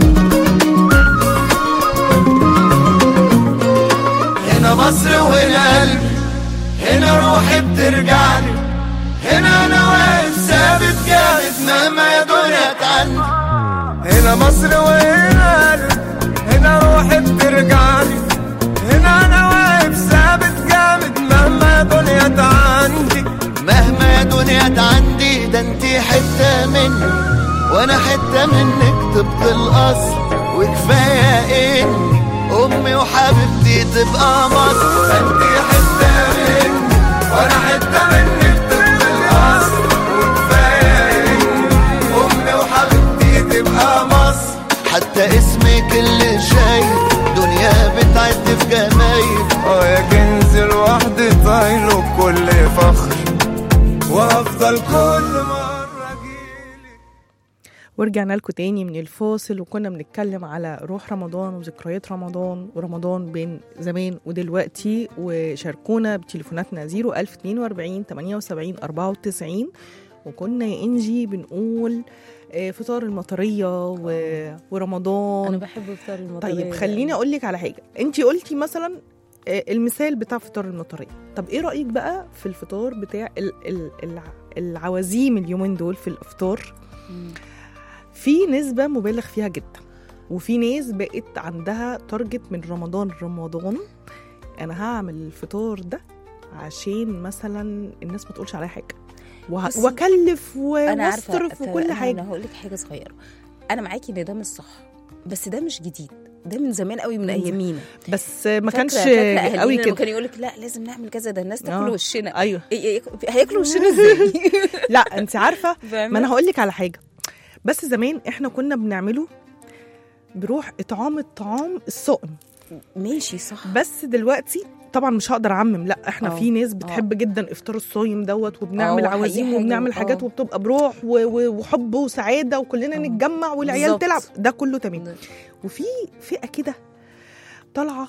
هنا مصر وهنا قلبي هنا روحي بترجعلي هنا انا واقف ثابت جامد مهما يا دنيا تعني هنا مصر وهنا قلبي هنا روحي بترجعلي هنا انا واقف ثابت جامد مهما دنيا عندي مهما يا دنيا عندي ده انتي حتة مني وانا حتة منك طبق الاصل وكفاية اني امي وحبيبتي تبقى مصر انتي حتة مني وانا حتة منك طب الاصل وكفاية اني امي وحبيبتي تبقى مصر حتى اسمك اللي شايل دنيا بتعد في جمايل اه يا كنز لوحدي طايله بكل فخر وافضل كل مرة اجيلك ورجعنا لكم تاني من الفاصل وكنا بنتكلم على روح رمضان وذكريات رمضان ورمضان بين زمان ودلوقتي وشاركونا بتليفوناتنا 01042 78 94 وكنا يا انجي بنقول آه، فطار المطريه و... ورمضان انا بحب افطار المطريه طيب خليني اقول لك على حاجه انت قلتي مثلا آه، المثال بتاع فطار المطريه طب ايه رايك بقى في الفطار بتاع ال... ال... الع... العوازيم اليومين دول في الافطار مم. في نسبه مبالغ فيها جدا وفي ناس بقت عندها تارجت من رمضان لرمضان انا هعمل الفطار ده عشان مثلا الناس ما تقولش عليا حاجه وه... بصي، واكلف و... انا عارفه واصرف طب وكل أنا- حاجه انا هقول لك حاجه صغيره انا معاكي ان ده مش صح بس ده مش جديد ده من زمان قوي من من زمان. ايامينا بس ما فاكرة- كانش فاكرة أهالينا قوي لما كده كان يقول لك لا لازم نعمل كذا ده الناس آه. تاكل وشنا ايوه إيه- إيه- هياكلوا وشنا ازاي لا انت عارفه ما فاهمة؟ انا هقول لك على حاجه بس زمان احنا كنا بنعمله بروح اطعام الطعام الصائم ماشي صح بس دلوقتي طبعا مش هقدر اعمم لا احنا آه. في ناس بتحب جدا افطار الصايم دوت آه، وبنعمل وحقيقي عوازيم حلو. وبنعمل حاجات آه. وبتبقى بروح و- و- وحب وسعاده وكلنا آه. نتجمع والعيال بالظبط. تلعب ده كله تمام ده- وفي فئه كده طالعه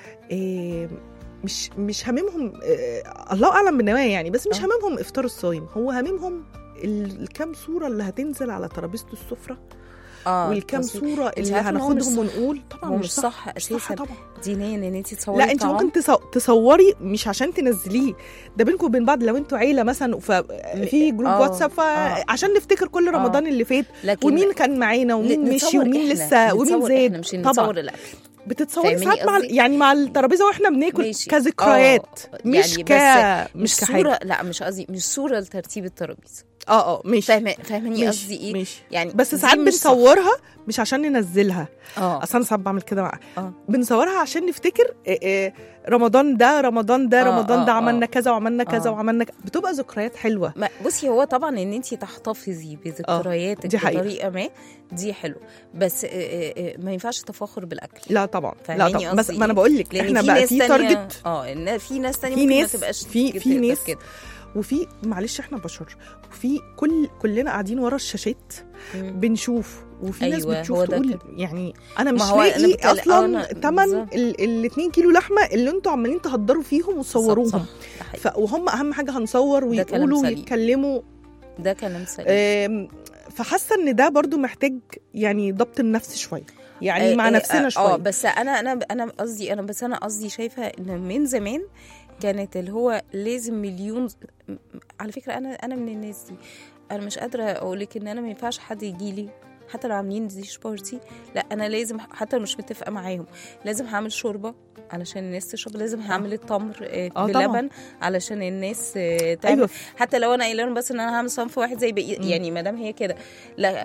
آه، مش مش هاممهم آه، الله اعلم بالنوايا يعني بس مش آه. هاممهم افطار الصايم هو هاممهم ال- الكام صوره اللي هتنزل على ترابيزه السفره اه والكام تصوير. صوره أنت اللي عارفة إن هو مش هناخدهم صح. ونقول طبعا هو مش مش صح, صح مش صح اساسا طبعا دينيا ان انت تصوري لا انت طعام. ممكن تصو- تصوري مش عشان تنزليه ده بينكم وبين بعض لو انتوا عيله مثلا ففي جروب آه، واتساب آه. فعشان نفتكر كل رمضان اللي فات لكن ومين كان معانا ومين ن- مشي نتصور ومين إحنا. لسه ومين نتصور زاد احنا مش طبعا نتصور الاكل بتتصوري فاهماني ساعات مع قصدي؟ يعني مع الترابيزه واحنا بناكل ماشي. كذكريات آه، مش يعني ك بس مش مش كحاجه صوره لا مش قصدي مش صوره لترتيب الترابيزه اه اه ماشي فاهمه فاهماني ماشي، قصدي ايه ماشي يعني بس دي ساعات مش صح. بنصورها مش عشان ننزلها اه اصل انا ساعات بعمل كده مع آه. بنصورها عشان نفتكر إيه إيه رمضان ده رمضان ده آه، رمضان ده آه، عملنا آه. كذا وعملنا كذا آه. وعملنا ك... بتبقى ذكريات حلوه ما بصي هو طبعا ان انت تحتفظي بذكرياتك دي حقيقة. بطريقه ما دي حلو بس آه، آه، آه، ما ينفعش تفاخر بالاكل لا طبعا لا فاهماني طبعا بس قصدي ما انا إيه؟ بقول لك لان احنا في بقى ناس في تانية تارجت اه إن في ناس تانية في ممكن ناس- ما تبقاش في- في تقدر ناس كده وفي معلش احنا بشر وفي كل كلنا قاعدين ورا الشاشات مم. بنشوف وفي ناس أيوة، هو بتشوف ده تقول كده. يعني انا مش ما هو أنا لاقي بتكلم- آه، اصلا أنا- تمن بالظبط. ال 2 كيلو لحمه اللي انتوا عمالين تهدروا فيهم صح، وتصوروهم صح، ده حقيقي. ف... وهم اهم حاجه هنصور ده كلام ويقولوا سليم. ويتكلموا ده كلام سليم آم، فحاسه ان ده برضو محتاج يعني ضبط النفس شويه يعني آه، مع آه، نفسنا اه شويه بس انا انا انا قصدي انا بس انا قصدي شايفه ان من زمان كانت اللي هو لازم مليون على فكره انا انا من الناس دي انا مش قادره اقول لك ان انا ما ينفعش حد يجي لي حتى لو عاملين ديش بارتي لا انا لازم حتى لو مش متفقه معاهم لازم هعمل شوربه علشان الناس تشرب لازم هعمل التمر آه، آه، طبعاً. بلبن علشان الناس آه، تعمل ايوه حتى لو انا قايله لهم بس ان انا هعمل صنف واحد زي بقية يعني ما دام هي كده لا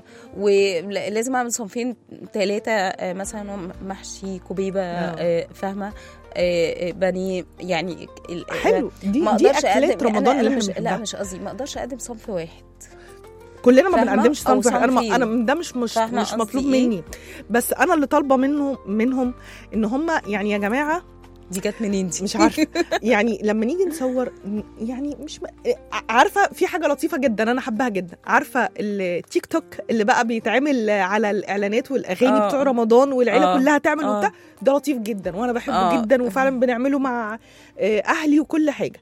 ولازم اعمل صنفين ثلاثه مثلا محشي كوبيبه آه. آه، فاهمه آه، آه، بانيه يعني ال- حلو دي ما دي اقدرش اكلات اقدم رمضان أنا اللي أنا احنا مش لا بنحبها مش قصدي ما اقدرش اقدم صنف واحد كلنا ما فاهمة؟ بنقدمش أو صنف واحد. انا ما صنفين. انا ده مش مش, فاهمة مش قصدي مطلوب إيه؟ مني بس انا اللي طالبه منه منهم ان هم يعني يا جماعه دي جت منين دي مش عارفه يعني لما نيجي نصور يعني مش م... عارفه في حاجه لطيفه جدا انا حباها جدا عارفه التيك توك اللي بقى بيتعمل على الاعلانات والاغاني آه. بتوع رمضان والعيله آه. كلها تعمل آه. وبتاع ده لطيف جدا وانا بحبه آه. جدا وفعلا بنعمله مع آه، اهلي وكل حاجه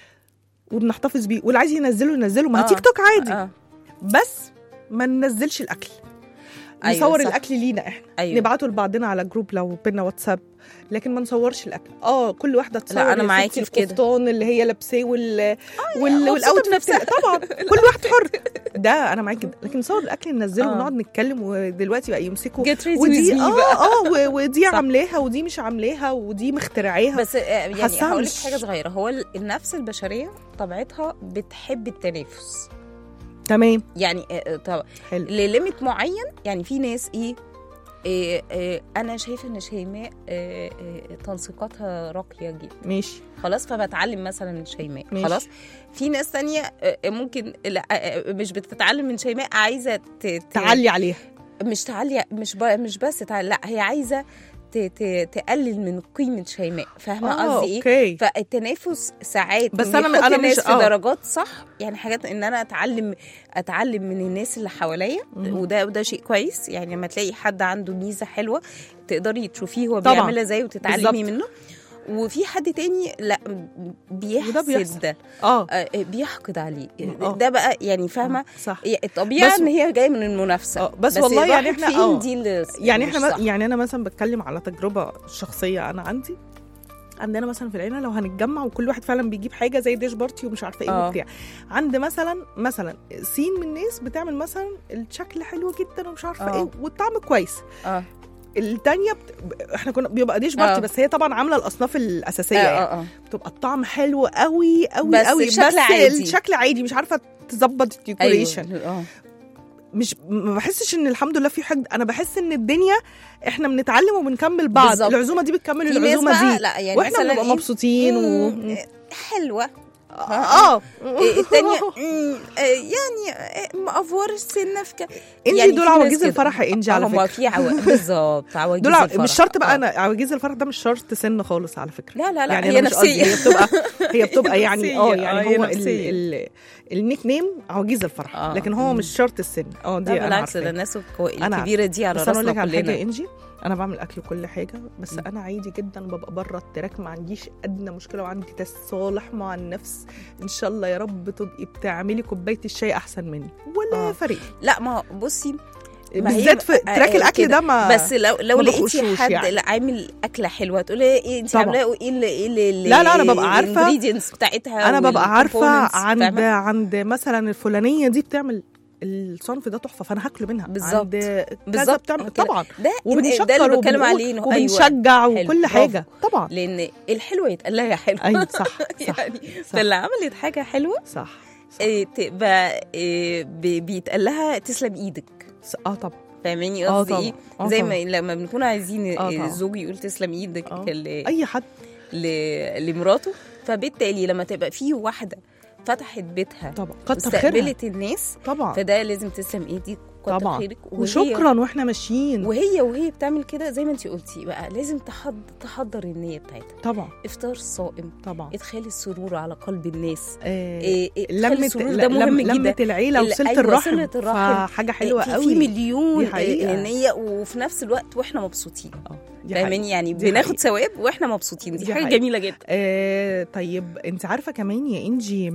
وبنحتفظ بيه واللي عايز ينزله ينزله ما هي آه. تيك توك عادي اه بس ما ننزلش الاكل أيوة، نصور صح. الاكل لينا احنا ايوه نبعته لبعضنا على جروب لو بينا واتساب لكن ما نصورش الاكل اه كل واحده تصور لا، أنا يا معاكي ستي في كده. القفطان اللي هي لابساه وال وال مبسوطة والاوت بنفسها. طبعا كل واحد حر ده انا معاكي جدا لكن نصور الاكل ننزله آه. ونقعد نتكلم ودلوقتي بقى يمسكوا Get ready ودي with me اه بقى. اه و- ودي صح. عاملاها ودي مش عاملاها ودي مخترعاها بس آه، يعني حاساها هقول لك مش- حاجه صغيره هو ال- النفس البشريه طبيعتها بتحب التنافس تمام يعني آه، طب حلو لليميت معين يعني في ناس ايه إيه إيه انا شايفه ان شيماء إيه إيه تنسيقاتها راقيه جدا ماشي خلاص فبتعلم مثلا من شيماء ماشي. خلاص في ناس تانية آه، ممكن لا آه، مش بتتعلم من شيماء عايزه ت- ت- تعلي عليها مش تعلي مش ب... مش بس تعلي لا هي عايزه ت... ت... تقلل من قيمه شيماء فاهمه آه، قصدي ايه أوكي. فالتنافس ساعات بس بس أنا- انا أنا انا مش- الناس في آه. درجات صح يعني حاجات ان انا اتعلم اتعلم من الناس اللي حواليا مهم. وده وده شيء كويس يعني لما تلاقي حد عنده ميزه حلوه تقدري تشوفيه هو طبعاً. بيعملها ازاي وتتعلمي بالظبط. منه وفي حد تاني لا بيحسد وده بيحصل. ده اه آه، بيحقد عليه آه. ده بقى يعني فاهمه صح هي- الطبيعه بس- ان هي جايه من المنافسه آه، بس والله يعني الواحد إحنا- فين آه. دي اللي يعني مش احنا صح. ما يعني انا مثلا بتكلم على تجربه شخصيه انا عندي عندنا مثلا في العيله لو هنتجمع وكل واحد فعلا بيجيب حاجه زي ديش بارتي ومش عارفه ايه آه. وبتاع عند مثلا مثلا سين من الناس بتعمل مثلا الشكل حلو جدا ومش عارفه آه. ايه والطعم كويس اه التانية بت... احنا كنا بيبقى ديش بارتي آه. بس هي طبعا عامله الاصناف الاساسيه اه يعني اه اه بتبقى الطعم حلو قوي قوي بس قوي الشكل بس عادي. الشكل عادي مش عارفه تظبط الديكوريشن ايوه اه مش ما بحسش ان الحمد لله في حقد انا بحس ان الدنيا احنا بنتعلم وبنكمل بعض بالظبط. العزومه دي بتكمل في ناس العزومه بقى دي لا يعني واحنا مثلا بنبقى إيه؟ مبسوطين و... مم، حلوه اه إيه، التانية مم، آه، يعني آه، مأفور السنة في ك... انجي يعني دول في ناس عواجيز كده. الفرح يا انجي على هما فكره في عوا... بالظبط عواجيز دول ع- الفرح. مش شرط بقى آه. انا عواجيز الفرح ده مش شرط سن خالص على فكره لا لا لا يعني هي أنا مش قصدي، نفسية هي بتبقى هي بتبقى يعني نفسية، اه آه، يعني هي هو ال- نفسية. ال- النيك نيم عواجيز الفرح آه. لكن هو مم. مش شرط السن اه دي لا انا بالعكس عارفة ده الناس الكو- أنا الكبيرة دي على بس انا اقول لك راسنا على حاجه كلنا يا انجي انا بعمل اكل كل حاجه بس مم. انا عادي جدا ببقى بره التراك ما عنديش ادنى مشكله وعندي تصالح مع النفس ان شاء الله يا رب تبقي بتعملي كوبايه الشاي احسن مني ولا آه. فرق لا ما هو بصي ما هي بالذات في بقى- تراك آه، الاكل كده. ده ما بس لو لو ما لقيتي بخشوش حد يعني. يعني. عامل اكله حلوه تقولي ايه انت طبعا. عاملاه ايه اللي ايه اللي لا، لا، أنا ببقى عارفة. الانجريدينتس بتاعتها انا ببقى عارفه والcomponents، عند فاهمة؟ عند مثلا الفلانيه دي بتعمل الصنف ده تحفه فانا هاكله منها بالظبط. عند كذا بالظبط بتعمل كده. طبعا ده وبنشكر ده اللي بتكلم وبنقول عليه إنه أيوة. وبنشجع حلو، وكل برافو. حاجه طبعا لان الحلوه يتقال لها حلو ايوه صح صح يعني صح. فاللي عملت حاجه حلوه صح إيه تبقى إيه ب- بيتقال لها تسلم ايدك صح. اه طبعا فاهماني اه قصدي طبعا ايه آه زي طبعا. ما لما بنكون عايزين آه طبعا. الزوج يقول تسلم ايدك آه. ل... اي حد ل... لمراته فبالتالي لما تبقى في واحده فتحت بيتها طبعا كتر خيرها واستقبلت الناس طبعا فده لازم تسلم ايدك كتر طبعا خيرك وهي- وشكرا واحنا ماشيين وهي وهي بتعمل كده زي ما انت قلتي بقى لازم تحض تحضر النيه بتاعتها طبعا افطار صائم طبعا ادخال السرور على قلب الناس آه إيه إيه ادخال لمة السرور ده مهم جدا لمة العيلة ال- وصلة أيوة، الرحم صلة الرحم. فحاجة حلوة في- قوي في مليون دي حقيقة. نية وفي نفس الوقت واحنا مبسوطين آه، دي حقيقة. فاهماني يعني دي بناخد حقيقة. ثواب واحنا مبسوطين دي, دي حاجه حقيقة. جميله جدا آه طيب انت عارفه كمان يا انجي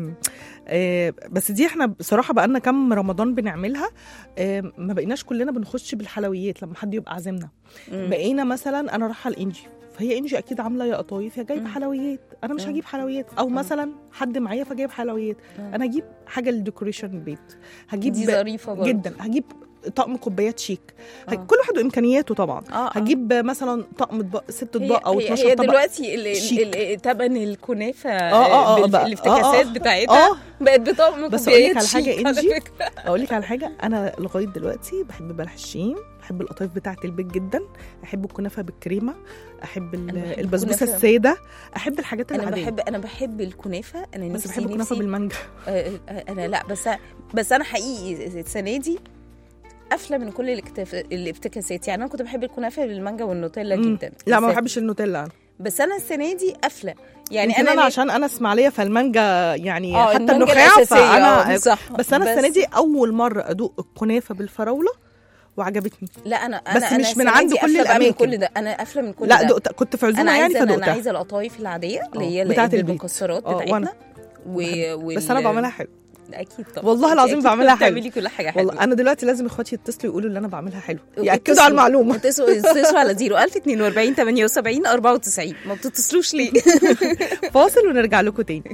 آه بس دي احنا بصراحه بقالنا كام رمضان بنعملها آه ما بقيناش كلنا بنخش بالحلويات لما حد يبقى عازمنا مم. بقينا مثلا انا رايحه لانجي فهي انجي اكيد عامله يا قطايف يا جايبه مم. حلويات انا مش مم. هجيب حلويات او مثلا حد معايا فجايب حلويات مم. انا اجيب حاجه للديكوريشن البيت هجيب دي ظريفه برضه جدا هجيب طقم كوبايات شيك آه. كل واحد وامكانياته طبعا اه آه. هجيب مثلا طقم اطباق ست هي, اطباق او هي, 12 هي طبق دلوقتي ال- شيك. ال- ال- تبن الكنافه اه اه اه بال- بقى. الافتكاسات آه، آه. بتاعتها اه بقت بطقم بس أقول لك كوبايات على حاجة شيك على إنجي. فكرة. اقول لك على حاجه انا لغايه دلوقتي بحب بلح الشين بحب القطايف بتاعه البيت جدا احب الكنافه بالكريمه احب ال- أنا بحب البسبوسه الكنافة. الساده احب الحاجات انا العاديه بحب انا بحب الكنافه انا بس نفسي بحب الكنافه نفسي بالمانجا آه، آه، انا لا بس بس انا حقيقي السنه دي قافله من كل الاكتف... الافتكاسات يعني انا كنت بحب الكنافه بالمانجا والنوتيلا مم. جدا لا ما بس- بحبش النوتيلا انا بس انا السنه دي قافله يعني يمكن انا انا ليه- عشان انا اسماعيليه فالمانجا يعني آه، حتى المانجا النخاع الأساسية، آه، فانا صح. بس انا السنه بس- دي اول مره ادوق الكنافه بالفراوله وعجبتني لا انا انا بس أنا مش من السنة عند دي كل قافلة بقى من الأماكن. كل ده انا قافله من كل لا ده دقت كنت في انا عزومه يعني عايزه انا فدقتها عايزه القطايف العاديه اللي آه، هي بتاعة اللي البيت. بالمكسرات آه، بتاعتنا وأنا. و... وال... بس انا بعملها حلو اكيد طبعا والله أنت العظيم أكيد بعملها حلو. بتعملي كل حاجه حلوه والله انا دلوقتي لازم اخواتي يتصلوا يقولوا اللي انا بعملها حلو اتصلوا- ياكدوا على المعلومه اتصلوا اتصلوا على 01042 78 94 ما بتتصلوش ليه فاصل ونرجع لكم تاني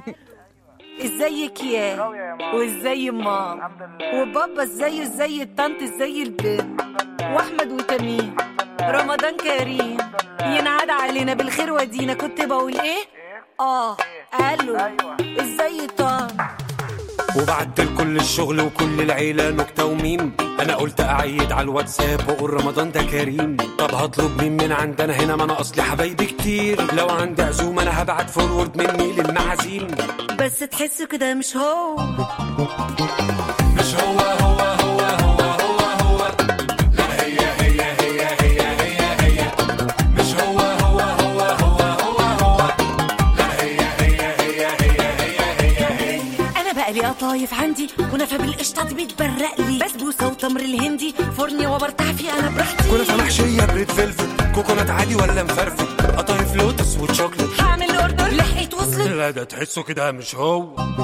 ازيك يا وازاي مام وبابا ازاي ازاي الطنط ازاي البنت واحمد وتميم رمضان كريم ينعاد علينا بالخير ودينا كنت بقول ايه اه الو ازاي طنط وبعد كل الشغل وكل العيلة نكتة وميم أنا قلت أعيد على الواتساب وأقول رمضان ده كريم طب هطلب مين من عندنا هنا ما أنا أصلي حبايبي كتير لو عندي عزومة أنا هبعت فورورد مني للمعازيم بس تحسوا كده مش هو مش هو هو هو هو هو هو لا هي هي هي هي هي هي مش هو هو هو هو هو هو لا هي هي هي هي هي هي هي انا بقى لي قطايف عندي ونفى بالقشطه دي بيتبرق لي بسبوسه وتمر الهندي فرني وبرتاح فيه انا براحتي كنافة محشية بريد فلفل كوكونات عادي ولا مفرفل قطايف لوتس وشوكليت هعمل اوردر لحقت وصلت لا ده تحسه كده مش هو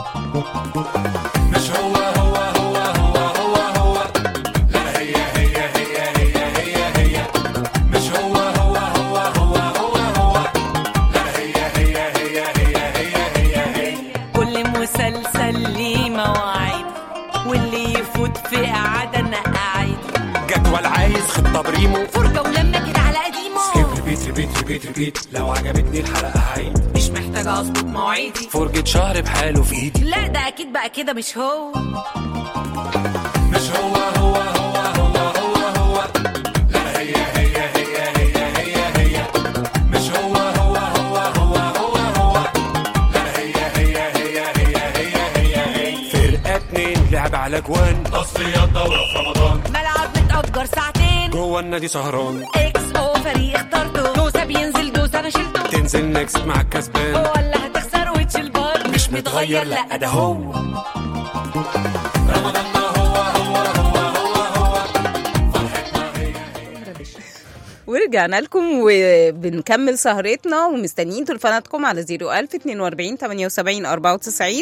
مش هو هو هو هو هو هو لا هي هي هي هي هي هي مش هو هو هو هو هو هو لا هي هي هي هي هي هي هي كل مسلسل ليه مواعيد واللي يفوت في قعده انا قاعد جدول عايز خطة بريمو فرجه ولما كده على قديمه سكيب ريبيت ريبيت ريبيت ريبيت لو عجبتني الحلقة هعيد مش محتاجه اظبط مواعيدي فرجة شهر بحاله في ايدي لا ده اكيد بقى كده مش هو مش هو هو هو هو هو هو لا هي هي هي هي هي هي مش هو هو هو هو هو هو لا هي هي هي هي هي هي هي فرقة اتنين لعب على جوان تصفيات دورة في رمضان ملعب متأجر ساعتين جوه النادي سهران اكس او فريق اخترته دوسه بينزل دوسه انا شلته تنزل نكست مع الكسبان ولا هتخسر وتشيل بار مش متغير لا ده هو رمضان ما هو هو هو هو هو فرحتنا هي ورجعنا لكم وبنكمل سهرتنا ومستنيين تليفوناتكم على 01000 42 78 94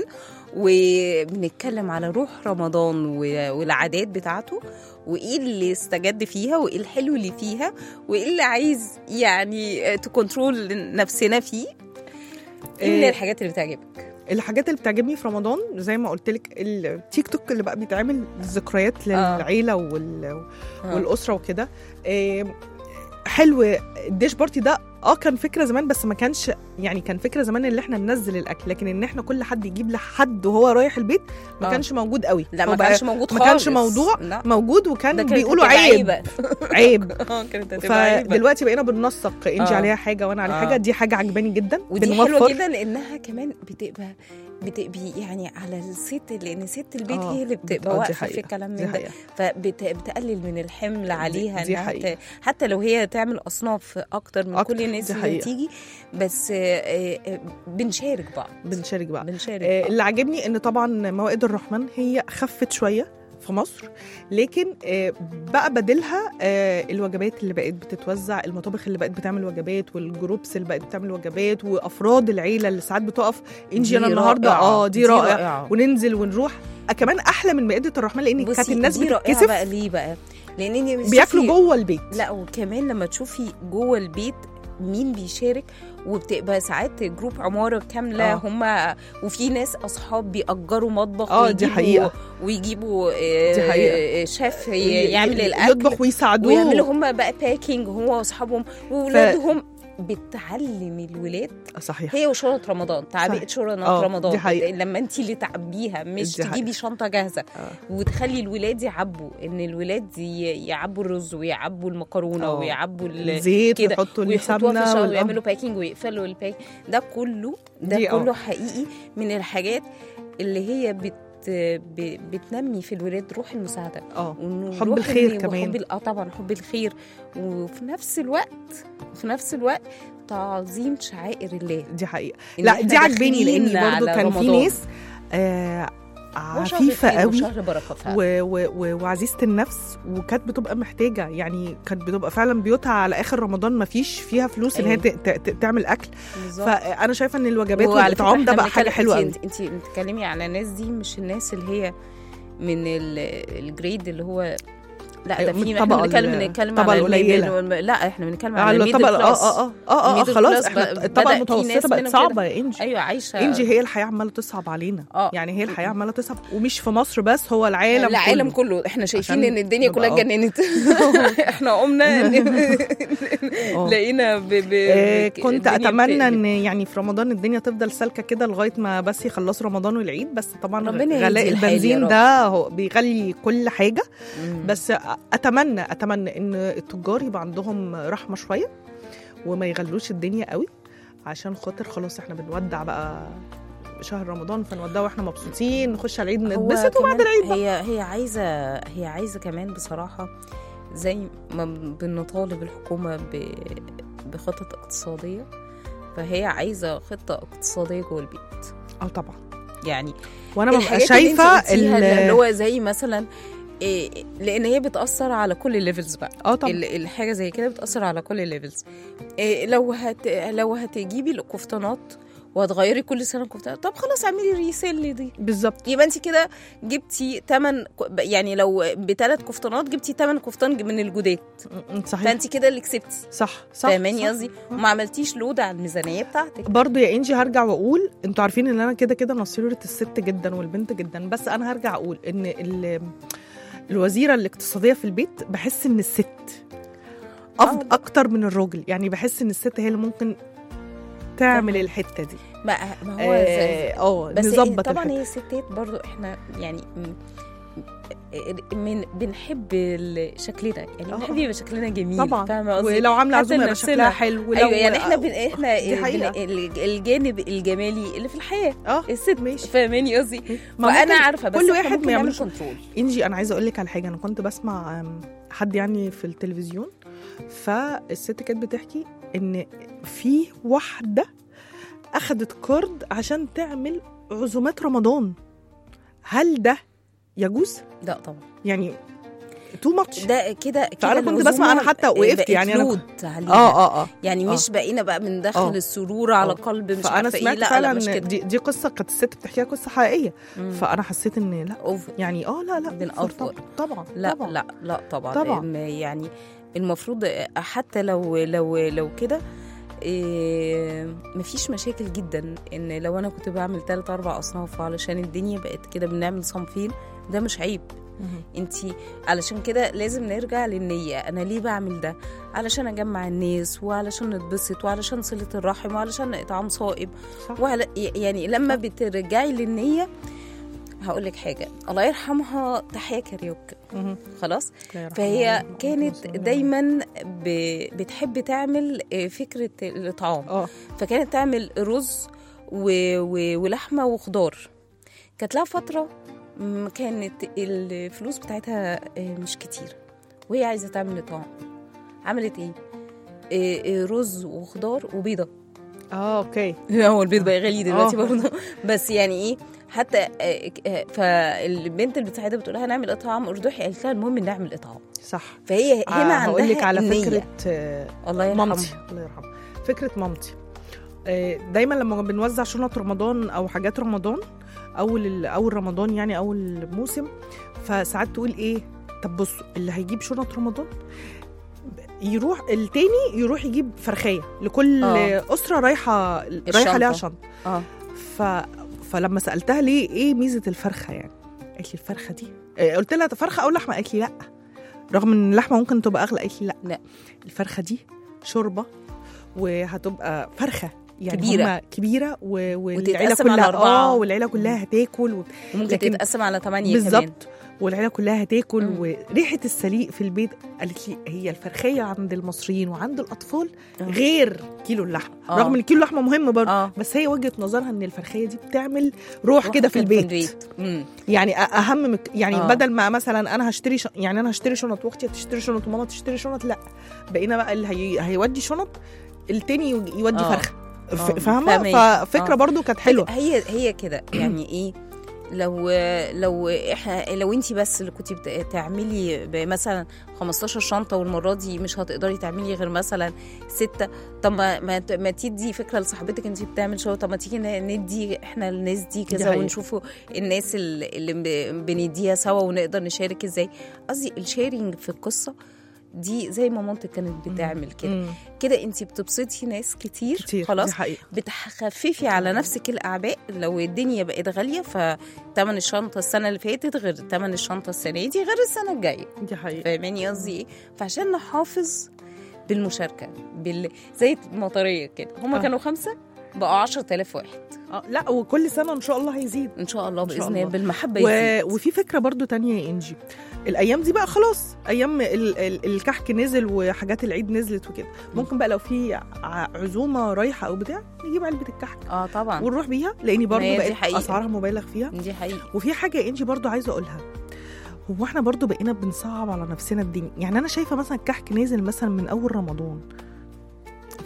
وبنتكلم على روح رمضان و- والعادات بتاعته وايه اللي استجد فيها وايه الحلو اللي فيها وايه اللي عايز يعني تكنترول نفسنا فيه ايه من إيه. الحاجات اللي بتعجبك الحاجات اللي بتعجبني في رمضان زي ما قلت لك التيك توك اللي بقى بيتعمل ذكريات للعيله وال... آه. والاسره وكده إيه، حلو الديش بارتي ده اه كان فكره زمان بس ما كانش يعني كان فكره زمان اللي احنا ننزل الاكل لكن ان احنا كل حد يجيب لحد وهو رايح البيت ما آه. كانش موجود قوي لا هو ما بقى- كانش موجود ما كانش خالص. موضوع لا. موجود ده وكان كانت بيقولوا هتبقى عيب عيبة. عيب اه كانت هتبقى عيبة. فدلوقتي بقينا بننسق انجي آه. عليها حاجه وانا على آه. حاجه دي حاجه عجباني جدا ودي بنوفر. حلوه جدا لانها كمان بتبقى بتبقي يعني على الست لان ست البيت آه، هي اللي آه، بتبقى دي واقفه في حقيقة، الكلام دي من ده حقيقة. فبتقلل من الحمل عليها دي إنها حقيقة. ت- حتى لو هي تعمل اصناف اكتر من أكتر، كل الناس دي اللي حقيقة. تيجي بس آه، آه، بنشارك بعض بنشارك بقى بنشارك آه، بعض. اللي عاجبني ان طبعا موائد الرحمن هي خفت شويه في مصر لكن آه، بقى بديلها آه، الوجبات اللي بقت بتتوزع المطابخ اللي بقت بتعمل وجبات والجروبس اللي بقت بتعمل وجبات وافراد العيله اللي ساعات بتقف انجي دي انا النهارده رائعة، اه دي, دي رائعه رائعة. وننزل ونروح آه، كمان احلى من مائده الرحمن لان كانت بصي الناس دي رائعه بتتكسف بقى ليه بقى لان انت بياكلوا بتشوفي- جوه البيت لا وكمان لما تشوفي جوه البيت مين بيشارك وبتبقى ساعات جروب عماره كامله آه. هم وفي ناس اصحاب بيأجروا مطبخ آه، دي ويجيبوا- حقيقة. ويجيبوا آه، دي حقيقة. شيف ي- يعمل ي- الاكل يطبخ ويساعدوه. ويعملوا هم بقى باكينج هو واصحابهم واولادهم بتعلم الولاد صحيح هي وشنطه رمضان تعبئه صحيح. شنط آه، رمضان دي حقيقة. لما انت اللي تعبيها مش دي حقيقة. تجيبي شنطه جاهزه آه. وتخلي الولاد يعبوا ان الولاد ي- يعبوا الرز ويعبوا المكرونه آه. ويعبوا ال- الزيت كده ويحطوا ويحطوها في السمنة الشاور والأم- ويعملوا باكينج ويقفلوا الباك ده كله ده دي آه. كله حقيقي من الحاجات اللي هي بت ب- بتنمي في الولاد روح المساعده اه وإنه حب روح الخير ال- كمان. وحب ال- اه طبعا حب الخير وفي نفس الوقت في نفس الوقت تعظيم شعائر الله دي حقيقة إن لا إحنا دي عجباني داخلين لاني برضو على كان في رمضان. ناس آه هو شهر عفيفة خير قوي وشهر بركه فعلا و و و وعزيزة النفس وكانت بتبقى محتاجة يعني كانت بتبقى فعلا بيوتها على آخر رمضان ما فيش فيها فلوس إن هي أيوة. ت- ت- تعمل أكل بالظبط. فأنا شايفة إن الوجبات وعلى فكرة والإطعام ده إحنا بقى حاجة بنتكلم- حلوة قوي انت انت بتتكلمي على الناس دي مش الناس اللي هي من ال- الجريد اللي هو لا أيوة، ده من في احنا الطبقة بنتكلم ال- بنتكلم الطبقة على الميدل القليلة. والم- لا احنا بنتكلم على على الميدل الطبقة اه كلاس اه اه اه اه الميدل خلاص كلاس احنا بقى- الطبقة بدأ في المتوسطة ناس بقت منهم صعبة كده. يا انجي ايوه عايشه انجي هي الحياة عمالة تصعب علينا اه يعني هي الحياة عمالة تصعب ومش في مصر بس هو العالم العالم كله كله احنا شايفين عشان ان الدنيا كلها نبقى- اتجننت احنا قمنا آه. لقينا ب... ب... آه، بك- كنت الدنيا اتمنى بتقلب. ان يعني في رمضان الدنيا تفضل سالكه كده لغايه ما بس يخلصوا رمضان والعيد بس طبعا ربنا يهدي غلاء الحال يا البنزين رب. ده هو بيغلي كل حاجه مم. بس اتمنى اتمنى ان التجار يبقى عندهم رحمه شويه وما يغلوش الدنيا قوي عشان خاطر خلاص احنا بنودع بقى شهر رمضان فنودعه واحنا مبسوطين نخش على العيد هو نتبسط وبعد كمان العيد بقى هي هي عايزه هي عايزه كمان بصراحه زي ما بنطالب الحكومه ب... بخطط اقتصاديه فهي عايزه خطه اقتصاديه جوه البيت اه طبعا يعني وانا ببقى الحاجات اللي انت شايفه قلتيها ال- اللي هو زي مثلا إيه لان هي بتاثر على كل الليفلز بقى اه طبعا ال- الحاجه زي كده بتاثر على كل الليفلز إيه لو هت لو هتجيبي القفطانات وهتغيري كل سنه قفطانات طب خلاص اعملي ريسيل دي بالظبط يبقى انت كده جبتي تمن يعني لو بثلاث قفطانات جبتي تمن قفطان من الجداد م- صحيح فانت كده اللي كسبتي صح صح فاهماني صح. قصدي وما عملتيش لود على الميزانيه بتاعتك برضه يا انجي هرجع واقول انتوا عارفين ان انا كده كده نصيرة الست جدا والبنت جدا بس انا هرجع اقول ان ال- الوزيره الاقتصاديه في البيت بحس ان الست أفضل اكتر من الراجل يعني بحس ان الست هي اللي ممكن تعمل الحته دي ما ما هو آه، زي- اه بس نظبط طبعا الحتة. هي الستات برضو احنا يعني م- من بنحب ال- شكلنا يعني آه. بنحب يبقى شكلنا جميل طبعا فاهمه قصدي ولو عامله حتى عزومه يبقى لنفسنا. شكلها حلو ولو ايوه يعني احنا بن... احنا دي بن... حقيقة. ال- الجانب الجمالي اللي في الحياه اه الست ماشي. فاهماني قصدي ما فانا ممكن عارفه بس كل إحنا واحد ممكن ما نعمل يعملش كنترول انجي انا عايزه اقول لك على حاجه انا كنت بسمع أم، حد يعني في التلفزيون فالست كانت بتحكي ان في واحده اخذت كارد عشان تعمل عزومات رمضان هل ده يجوز لا طبعا يعني تو ماتش ده كده كده فأنا كنت العزومة بسمع، أنا حتى وقفت بقت يعني أنا لود كنت- عليها. اه اه اه يعني آه. مش بقينا بقى بندخل آه. السرور على آه. قلب مش فانا عارفه ايه سمعت لا فعلا لا مش إن كده دي, دي قصه كانت الست بتحكيها قصه حقيقيه مم. فانا حسيت ان لا اوفر يعني اه لا لا بنأفور. طبعا لا طبعا لا لا طبعا طبعا. لأن يعني المفروض حتى لو لو لو كده إيه مفيش مشاكل جدا ان لو انا كنت بعمل تلات اربع اصناف علشان الدنيا بقت كده بنعمل صنفين ده مش عيب مهم. انتي علشان كده لازم نرجع للنية انا ليه بعمل ده علشان اجمع الناس وعلشان نتبسط وعلشان صلة الرحم وعلشان اطعام صائب صح. وعلى يعني لما بترجعي للنية هقول لك حاجة الله يرحمها تحية كاريوكا مهم. خلاص الله يرحمها فهي ويرحمها. كانت اللهم صل على دايما ب- بتحب تعمل آه، فكرة الإطعام اه فكانت تعمل رز و... و... ولحمة وخضار كانت لها فترة م، كانت الفلوس بتاعتها آه، مش كتير وهي عايزة تعمل إطعام عملت إيه؟ آه، آه، رز وخضار وبيضة اه اوكي هو البيض بقى غالي دلوقتي آه. برضه بس يعني ايه حتى آه، آه، فالبنت اللي بتساعدها بتقول لها نعمل اطعام اردوحي قالت لها المهم نعمل اطعام صح فهي هنا عندها هقول لك على النية. فكره آه، الله يرحمها مامتي الله يرحمها فكره مامتي آه، دايما لما بنوزع شنط رمضان او حاجات رمضان اول ال- اول رمضان يعني اول موسم فساعات تقول ايه طب بصوا اللي هيجيب شنط رمضان يروح التاني يروح يجيب فرخيه لكل آه. اسره رايحه رايحه الشنطة. ليها شنطه اه ف... فلما سالتها ليه ايه ميزه الفرخه يعني قالت لي الفرخه دي آه، قلت لها فرخه او لحمه قالت لي لا رغم ان اللحمه ممكن تبقى اغلى قالت لي لا لا. الفرخه دي شوربه وهتبقى فرخه يعني كبيرة. هما كبيره و... والعيله وتتقسم على كلها أربعة. اه والعيله كلها هتاكل و... وممكن لكن- تتقسم على ثمانية كمان بالظبط والعيله كلها هتاكل مم. وريحه السليق في البيت قالت لي هي الفرخيه عند المصريين وعند الاطفال آه. غير كيلو اللحمه آه. رغم ان كيلو اللحمه مهم برضه اه بس هي وجهه نظرها ان الفرخيه دي بتعمل روح روح كده في البيت, مم. يعني أ- اهم مك... يعني آه. آه. بدل ما مثلا انا هشتري ش... يعني انا هشتري شنط واختي هتشتري شنط وماما تشتري شنط لا بقينا بقى اللي هي... هيودي شنط التاني يو- يودي آه. فرخه آه. ف... فاهمه فاهمك. ففكره آه. برضو كانت حلوه هي هي كده يعني ايه لو لو احنا لو انت بس اللي كنتي بت- تعملي مثلا 15 شنطه والمره دي مش هتقدري تعملي غير مثلا سته طب ما ما, ت- ما تدي فكره لصاحبتك انت بتعمل شو طب ما تيجي ن- ندي احنا الناس دي كذا حقيقة. ونشوفوا الناس اللي اللي ب- بنديها سوا ونقدر نشارك ازاي قصدي الشيرنج في القصه دي زي ما مامتك كانت بتعمل كده مم. كده انت بتبسطي ناس كتير, كتير خلاص دي حقيقه بتخففي على نفسك الاعباء لو الدنيا بقت غاليه فتمن الشنطه السنه اللي فاتت غير تمن الشنطه السنه دي غير السنه الجايه دي حقيقه فاهماني قصدي ايه فعشان نحافظ بالمشاركه بال... زي المطريه كده هما آه. كانوا خمسه بقوا 10000 واحد آه لا وكل سنه ان شاء الله هيزيد ان شاء الله إن شاء باذن الله. الله بالمحبه و... يزيد. وفي فكره برضو تانية يا انجي الايام دي بقى خلاص ايام ال... ال... الكحك نزل وحاجات العيد نزلت وكده ممكن بقى لو في ع- عزومه رايحه او بتاع نجيب علبه الكحك اه طبعا ونروح بيها لاني برضو هي دي بقت حقيقة. اسعارها مبالغ فيها دي حقيقه وفي حاجه يا انجي برضو عايزه اقولها هو احنا برضو بقينا بنصعب على نفسنا الدنيا يعني انا شايفه مثلا الكحك نازل مثلا من اول رمضان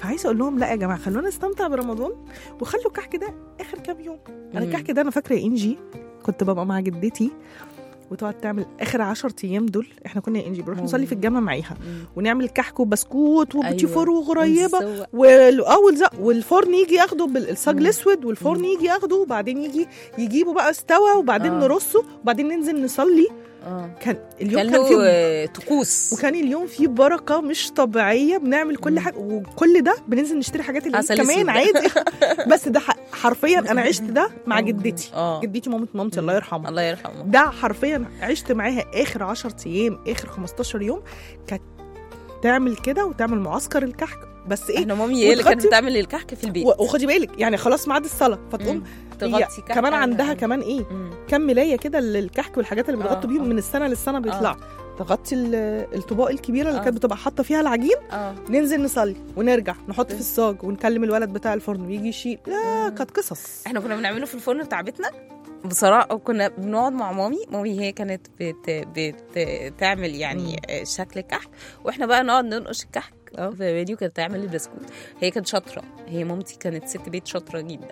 فعايزه اقول لهم لا يا جماعه خلونا نستمتع برمضان وخلوا الكحك ده اخر كام يوم انا مم. الكحك ده انا فاكره يا انجي كنت ببقى مع جدتي وتقعد تعمل اخر 10 ايام دول احنا كنا يا انجي بنروح مم. نصلي في الجامع معاها مم. ونعمل كحك وبسكوت وبيتي أيوة. فور وغريبه ونسوق. وال- اه والز- والفرن يجي ياخده بالصاج مم. الاسود والفرن مم. يجي ياخده وبعدين يجي يجيبه بقى استوى وبعدين آه. نرصه وبعدين ننزل نصلي اه كان اليوم كان كان, له فيه آه، طقوس وكان اليوم فيه بركه مش طبيعيه بنعمل كل مم. حاجه وكل ده بننزل نشتري حاجات العيد عسل كمان أسود. عادي بس ده ح- حرفيا انا عشت ده مع مم. جدتي اه جدتي مامة مامتي الله يرحمها الله يرحمه ده حرفيا عشت معاها اخر 10 ايام اخر 15 يوم كانت تعمل كده وتعمل معسكر الكحك بس ايه احنا مامي هي اللي كانت وتغطي- بتعمل الكحك في البيت و- وخدي بالك يعني خلاص ميعاد الصلاه فتقوم مم. هي تغطي كحك كمان على- عندها كمان ايه مم. كم ملايه كده للكحك والحاجات اللي بتغطوا آه، بيهم آه. من السنه للسنه بيطلع تغطي ال- الطباق الكبيره اللي آه. كانت بتبقى حاطه فيها العجين اه ننزل نصلي ونرجع نحط في الصاج ونكلم الولد بتاع الفرن ويجي يشيل لا كانت قصص احنا كنا بنعمله في الفرن بتاع بيتنا بصراحه كنا بنقعد مع مامي مامي هي كانت بت... بتعمل يعني آه، شكل الكحك واحنا بقى نقعد ننقش الكحك اه. في فيديو كانت تعمل البسكوت هي كانت شاطره هي مامتي كانت ست بيت شاطره جدا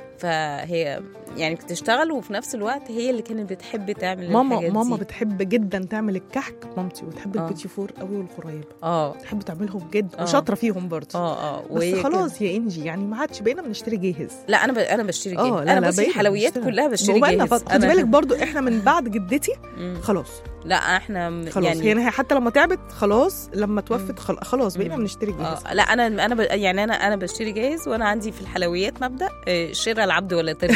فهي يعني بتشتغل وفي نفس الوقت هي اللي كانت بتحب تعمل ماما الحاجات ماما دي. بتحب جدا تعمل الكحك مامتي وتحب اه. البيتي فور قوي والقريبه اه بتحب تعملهم جدا اه. وشاطره فيهم برضه اه اه بس وهي خلاص يا انجي يعني ما عادش بقينا بنشتري جاهز لا انا ب... انا بشتري جاهز اه لا انا لا بصي بقينا الحلويات بنشتري. كلها بشتري وبقالنا جاهز فت- خدي بالك برضو احنا من بعد جدتي مم. خلاص لا احنا م- خلاص يعني يعني هي حتى لما تعبت خلاص لما توفت خل- خلاص بقينا مم. بنشتري جاهز اه لا انا انا ب... يعني انا انا بشتري جاهز وانا عندي في الحلويات مبدا آه، شراء العبد ولا تريد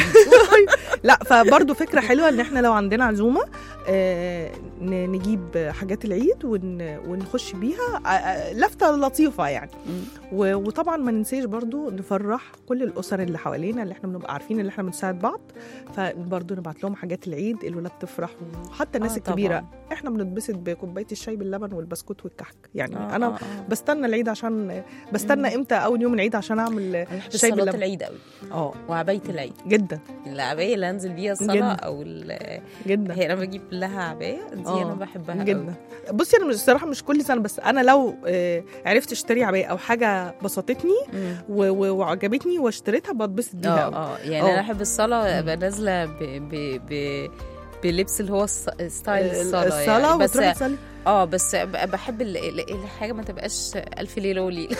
لا فبرضو فكره حلوه ان احنا لو عندنا عزومه آه، ن- نجيب حاجات العيد ون- ونخش بيها آه، آه، لفته لطيفه يعني و- وطبعا ما ننساش برضو نفرح كل الاسر اللي حوالينا اللي احنا بنبقى عارفين ان احنا بنساعد بعض فبرضو نبعت لهم حاجات العيد الولاد تفرح وحتى الناس آه، الكبيره طبعاً. احنا بنتبسط بكوبايه الشاي باللبن والبسكوت والكحك يعني آه، انا آه، آه. بستنى العيد عشان بستنى امتى اول يوم العيد عشان اعمل انا بحب شاي صلاه باللبن العيد قوي اه وعبايه العيد جدا العبايه اللي انزل بيها الصلاه جدا. او ال- جدا هي انا بجيب لها عبايه دي آه، انا بحبها جدا بصي انا مش الصراحه مش كل سنه بس انا لو آه، عرفت اشتري عبايه او حاجه بسطتني قوي و- و- وعجبتني واشتريتها بتبسط بيها اه قوي اه يعني آه. انا احب الصلاه ابقى نازله ب ب ب بلبس اللي هو الص- ستايل الصلاه الصلاه يعني. بس وتروحي تصلي اه بس ب- بحب ال- ال- الحاجه ما تبقاش الف ليله وليله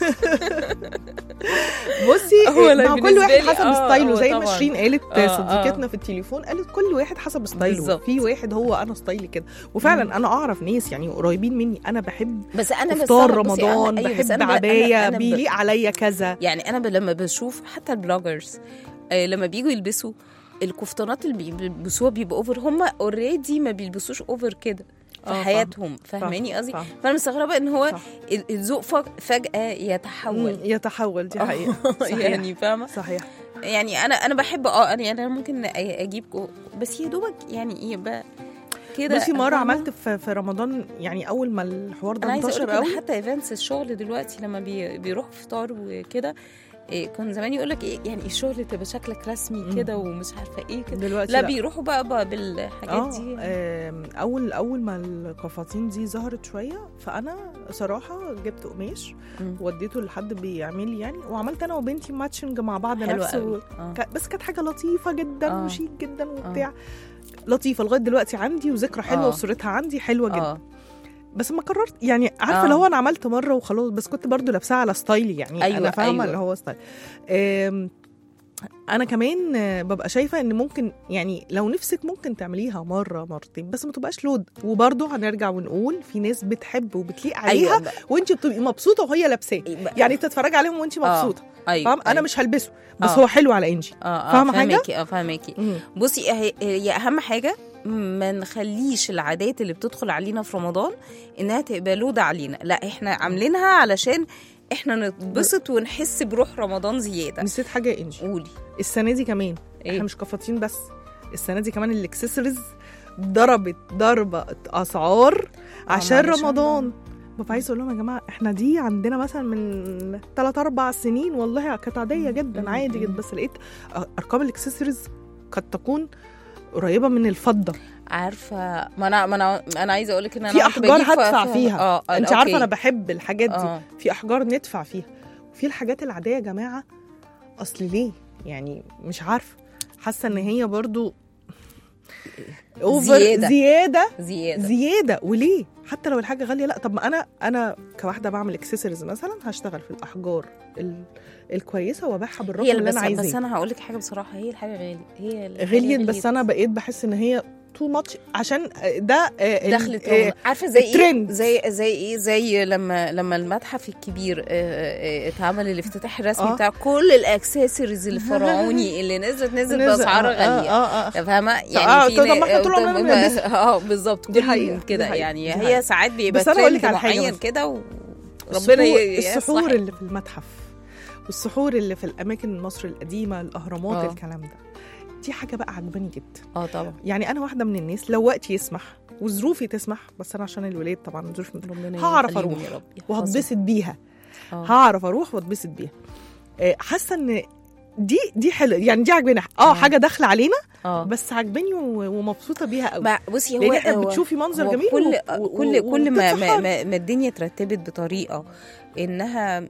بصي هو آه، لا، ما هو كل بالنسبة واحد لي حسب آه، ستايله هو زي ما طبعاً. شيرين قالت آه، آه. صديقتنا في التليفون قالت كل واحد حسب ستايله بالظبط. في واحد هو انا ستايلي كده وفعلا انا اعرف ناس يعني قريبين مني انا بحب بس انا افطار بصراحة- بصي، أنا- رمضان أيوة، بس بحب أنا ب- أنا- عبايه أنا ب- بيليق عليا كذا يعني انا ب- لما بشوف حتى البلوجرز آه، لما بيجوا يلبسوا الكفتانات اللي بي- بيلبسوها بيبقى اوفر هم اوريدي ما بيلبسوش اوفر كده في آه، فاهم. حياتهم فاهماني قصدي صح. فانا مستغربه ان هو صح. ال- الذوق ف- فجاه يتحول مم، يتحول دي حقيقه صحيح. يعني فاهمه صحيح يعني انا انا بحب اه أنا- يعني انا ممكن أ- اجيب جو- بس يا دوبك يعني يبقى كده بصي مره فاهمة؟ عملت في, في رمضان يعني اول ما الحوار ده انا عايزه انتشر اقول لك قوي إن حتى ايفنتس الشغل دلوقتي لما بي بيروحوا فطار وكده إيه كان زمان يقول لك إيه يعني الشغل تبقى شكلك رسمي مم. كده ومش عارفه ايه كده دلوقتي لا, لا. بيروحوا بقى, بقى بالحاجات اه دي آم، اول اول ما القفاطين دي ظهرت شويه فانا صراحه جبت قماش مم. وديته لحد بيعمل لي يعني وعملت انا وبنتي ماتشنج مع بعض حلوة نفس قوي. و... آه. ك- بس كانت حاجه لطيفه جدا آه. وشيك جدا وبتاع لطيفه لغايه دلوقتي عندي وذكرى حلوه آه. وصورتها عندي حلوه جدا اه بس ما قررت يعني عارفه آه. اللي هو انا عملت مره وخلاص بس كنت برضو لابساها على ستايلي يعني أيوة، انا فاهمه أيوة. اللي هو ستايل آم، انا كمان آه، ببقى شايفه ان ممكن يعني لو نفسك ممكن تعمليها مره مرتين بس ما تبقاش لود وبرضو هنرجع ونقول في ناس بتحب وبتليق عليها ايوه وانت بتبقي مبسوطه وهي لابساه يعني تتفرجي عليهم وانت آه. مبسوطه ايوه فاهم انا أيوة. مش هلبسه بس آه. هو حلو على انجي اه اه فاهمة حاجة؟ فاهماكي اه فاهماكي مم. بصي هي, هي اهم حاجه ما نخليش العادات اللي بتدخل علينا في رمضان انها تبقى لودة علينا لا احنا عاملينها علشان احنا نتبسط ونحس بروح رمضان زياده نسيت حاجه يا انجي قولي السنه دي كمان إيه؟ احنا مش كفاطين بس السنه دي كمان الاكسسوارز ضربت ضربه اسعار عشان علشان رمضان بابا عايز اقول لهم يا جماعه احنا دي عندنا مثلا من 3 4 سنين والله كانت عاديه جدا مم. عادي جدا بس لقيت ارقام الاكسسوارز قد تكون قريبه من الفضه عارفه ما انا ما انا انا عايزه اقول لك ان انا في كنت احجار بجيب هدفع ف- فيها اه آه، انت أوكي. عارفه انا بحب الحاجات دي اه في احجار ندفع فيها في الحاجات العاديه يا جماعه اصل ليه يعني مش عارفه حاسه ان هي برضو اوفر زيادة. زياده زياده زياده وليه حتى لو الحاجه غاليه لا طب ما انا انا كواحده بعمل اكسسوارز مثلا هشتغل في الاحجار ال... الكويسه وابيعها بالرقم هي اللي بس انا عايزاه بس انا هقول لك حاجه بصراحه هي الحاجه غاليه هي الحاجة غليت بس انا بقيت بحس ان هي تو ماتش عشان ده آه، ال- دخلت آه، رمضان. عارفه زي ايه الترند. زي زي ايه زي لما لما المتحف الكبير آه، آه، اتعمل الافتتاح الرسمي آه. بتاع كل الاكسسوارز الفرعوني اللي نزلت نزلت نزل- باسعار آه، غاليه آه، آه. فاهمه آه، يعني في طب ما إحنا طول طب- عمرنا ما- بنلبسها. اه بالظبط دي كل حقيقة، كده دي حقيقة، يعني دي هي حقيقة. ساعات بيبقى بس أنا أقول لك ترند على حاجة معين بس. كده وربنا السحور, ي- السحور يصلح اللي في المتحف والسحور اللي في الاماكن مصر القديمه الاهرامات آه. الكلام ده دي حاجه بقى عجباني جدا اه طبعا يعني انا واحده من الناس لو وقتي يسمح وظروفي تسمح بس انا عشان الولاد طبعا ظروف ربنا هعرف يخليهم اروح يا رب يحفظهم. وهتبسط بيها آه. هعرف اروح واتبسط بيها آه، حاسه ان دي دي حلوه يعني دي عجباني اه حاجه داخله علينا اه بس عجباني و- ومبسوطه بيها قوي ما بصي هو لان احنا هو- بتشوفي منظر هو جميل كل و- و- كل و- كل ما, ما, وبتتسحر. ما, ما الدنيا اترتبت بطريقه انها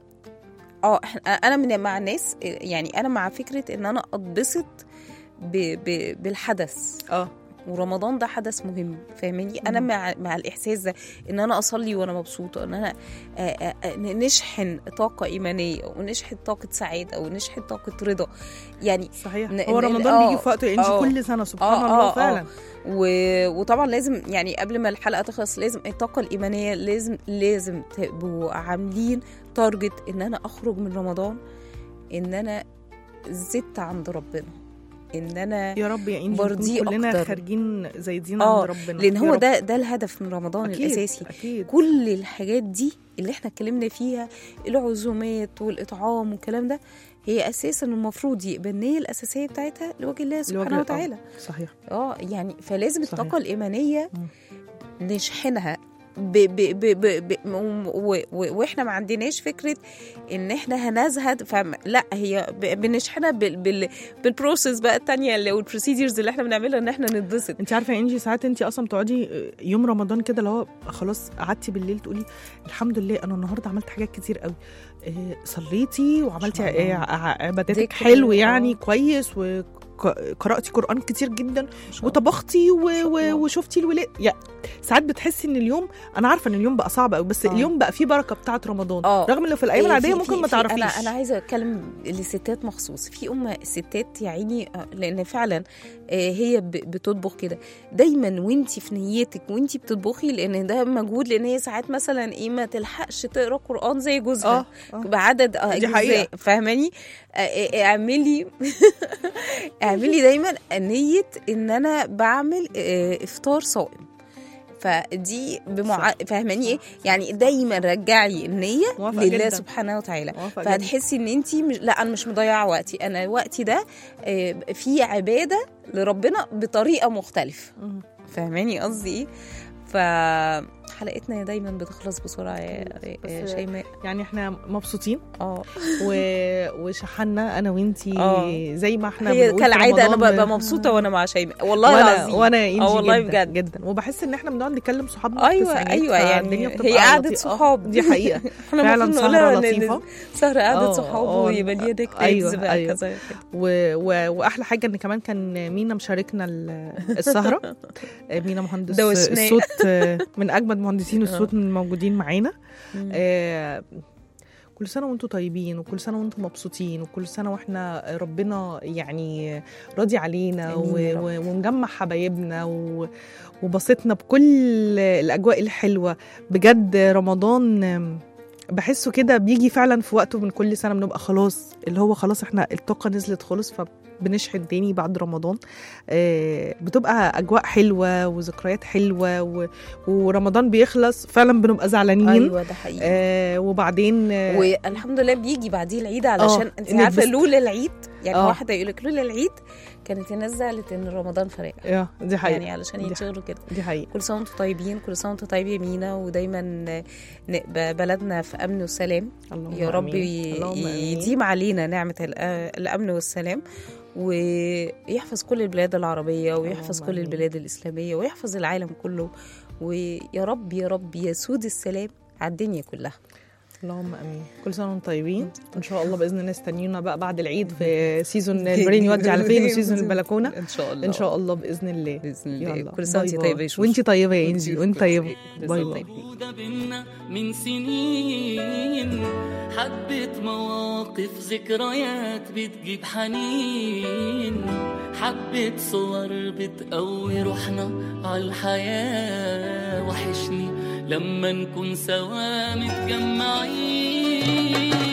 اه إحنا- انا من مع الناس يعني انا مع فكره ان انا اتبسط ب ب بالحدث اه ورمضان ده حدث مهم فاهماني انا مم. مع مع الاحساس ده ان انا اصلي وانا مبسوطه ان انا آه، آه، آه، نشحن طاقه ايمانيه ونشحن طاقه سعاده ونشحن طاقه رضا يعني صحيح ن- هو ن- رمضان آه، بيجي في وقته يعني آه. كل سنه سبحان آه، الله آه، فعلا آه. و... وطبعا لازم يعني قبل ما الحلقه تخلص لازم الطاقه الايمانيه لازم لازم تبقوا عاملين تارجت ان انا اخرج من رمضان ان انا زدت عند ربنا ان انا يا رب يا انجي برضيه نكون كلنا أكتر. خارجين زايدين اه عند ربنا لان يا هو رب. ده ده الهدف من رمضان أكيد، الاساسي أكيد. كل الحاجات دي اللي احنا اتكلمنا فيها العزومات والاطعام والكلام ده هي اساسا المفروض يبقى النيه الاساسيه بتاعتها لوجه الله سبحانه لوجه- آه، وتعالى صحيح اه يعني فلازم صحيح. الطاقه الايمانيه نشحنها ب ب ب ب ب و و واحنا ما عندناش فكره ان احنا هنزهد فم لا هي ب- بنشحنها بال بال بالبروسيس بقى التانية اللي والبروسيدرز اللي احنا بنعملها ان احنا نتبسط انت عارفه يا انجي ساعات انت اصلا تقعدي يوم رمضان كده اللي هو خلاص قعدتي بالليل تقولي الحمد لله انا النهارده عملت حاجات كتير قوي إيه، صليتي وعملتي شاء الله. إيه، ع- عباداتك ذكر، حلو يعني آه. كويس وقراتي قران كتير جدا وطبختي و... و... وشفتي الولاد يعني ساعات بتحسي ان اليوم انا عارفه ان اليوم بقى صعب قوي بس آه. اليوم بقى فيه بركه بتاعه رمضان آه. رغم انه في الايام إيه، العاديه في- ممكن في- ما في- انا تعرفيش انا عايزه اتكلم للستات مخصوص في ام ستات يا عيني آه، لان فعلا آه، هي ب- بتطبخ كده دايما وانتي في نيتك وانتي بتطبخي لان ده مجهود لان هي ساعات مثلا ايه ما تلحقش تقرا قران زي جوزها آه، آه. بعدد آه، دي اجزاء حقيقة. فاهماني آه، آه، اعملي اعملي دايما نيه ان انا بعمل آه، افطار صائم فدي بمع... فاهماني ايه يعني دايما رجعي النيه موافقة لله جداً. سبحانه وتعالى موافقة فهتحسي ان انت مش... لا انا مش مضيعه وقتي انا وقتي ده آه، في عباده لربنا بطريقه مختلفه مم. فاهماني قصدي ايه فحلقتنا دايما بتخلص بسرعه يا يا بس- شيماء يعني احنا مبسوطين اه و... وشحنا انا وانتي آه. زي ما احنا هي بنقول في كالعاده انا رمضان ببقى ب- مبسوطه وانا مع شيماء والله وانا العظيم وانا يا انجي اه والله جدا بجد جدا وبحس ان احنا بنقعد نكلم صحابنا في ايوه التسعينات، ايوه يعني فالدنيا بتبقى هي قعده لطيفة. صحاب دي حقيقه احنا فعلا المفروض سهره نقولها إن- لطيفه سهرة قعدة آه، صحاب آه، ويبقى ليها ديك أيوة، بقى أيوة. كذا و... و... واحلى حاجه ان كمان كان مينا مشاركنا ال- السهره مينا مهندس دوشناه. الصوت من اجمد مهندسين الصوت الموجودين معانا آه، كل سنه وانتم طيبين وكل سنه وانتم مبسوطين وكل سنه واحنا ربنا يعني راضي علينا و... آمين يا رب. و... ومجمع حبايبنا و... وبسطنا بكل الاجواء الحلوه بجد رمضان آم، بحسه كده بيجي فعلا في وقته من كل سنه بنبقى خلاص اللي هو خلاص احنا الطاقه نزلت خالص فبنشحن تاني بعد رمضان آه، بتبقى اجواء حلوه وذكريات حلوه و... ورمضان بيخلص فعلا بنبقى زعلانين ايوه ده حقيقي آه وبعدين آه والحمد لله بيجي بعديه العيد علشان آه، انت إنك عارفه بس- لولا العيد يعني آه. واحده يقول لك لولا العيد كانت الناس زعلت ان رمضان فرق آه، دي حقيقة يعني علشان دي يتشغلوا كده دي حقيقة كل سنه وانتم طيبين كل سنه وانتم طيبين يا مينا ودايما نبقى بلدنا في امن وسلام اللهم يا رب آمين. ي- اللهم آمين. يديم علينا نعمه الأ- الامن والسلام ويحفظ كل البلاد العربيه ويحفظ اللهم كل آمين. البلاد الاسلاميه ويحفظ العالم كله ويا رب يا رب يسود السلام على الدنيا كلها اللهم امين كل سنه وانتم طيبين ان شاء الله باذن الله استنيونا بقى بعد العيد في سيزون البرين يودي على فين وسيزون البلكونه ان شاء الله ان شاء الله باذن الله باذن الله يلا كل سنه باي وانت باي. طيبه يا شوشو. وانت طيبه يا انجي وانت طيبه كل باي سنة باي طيبة. بينا من سنين حبة مواقف ذكريات بتجيب حنين حبة صور بتقوي روحنا عالحياة وحشني لما نكون سوا متجمعين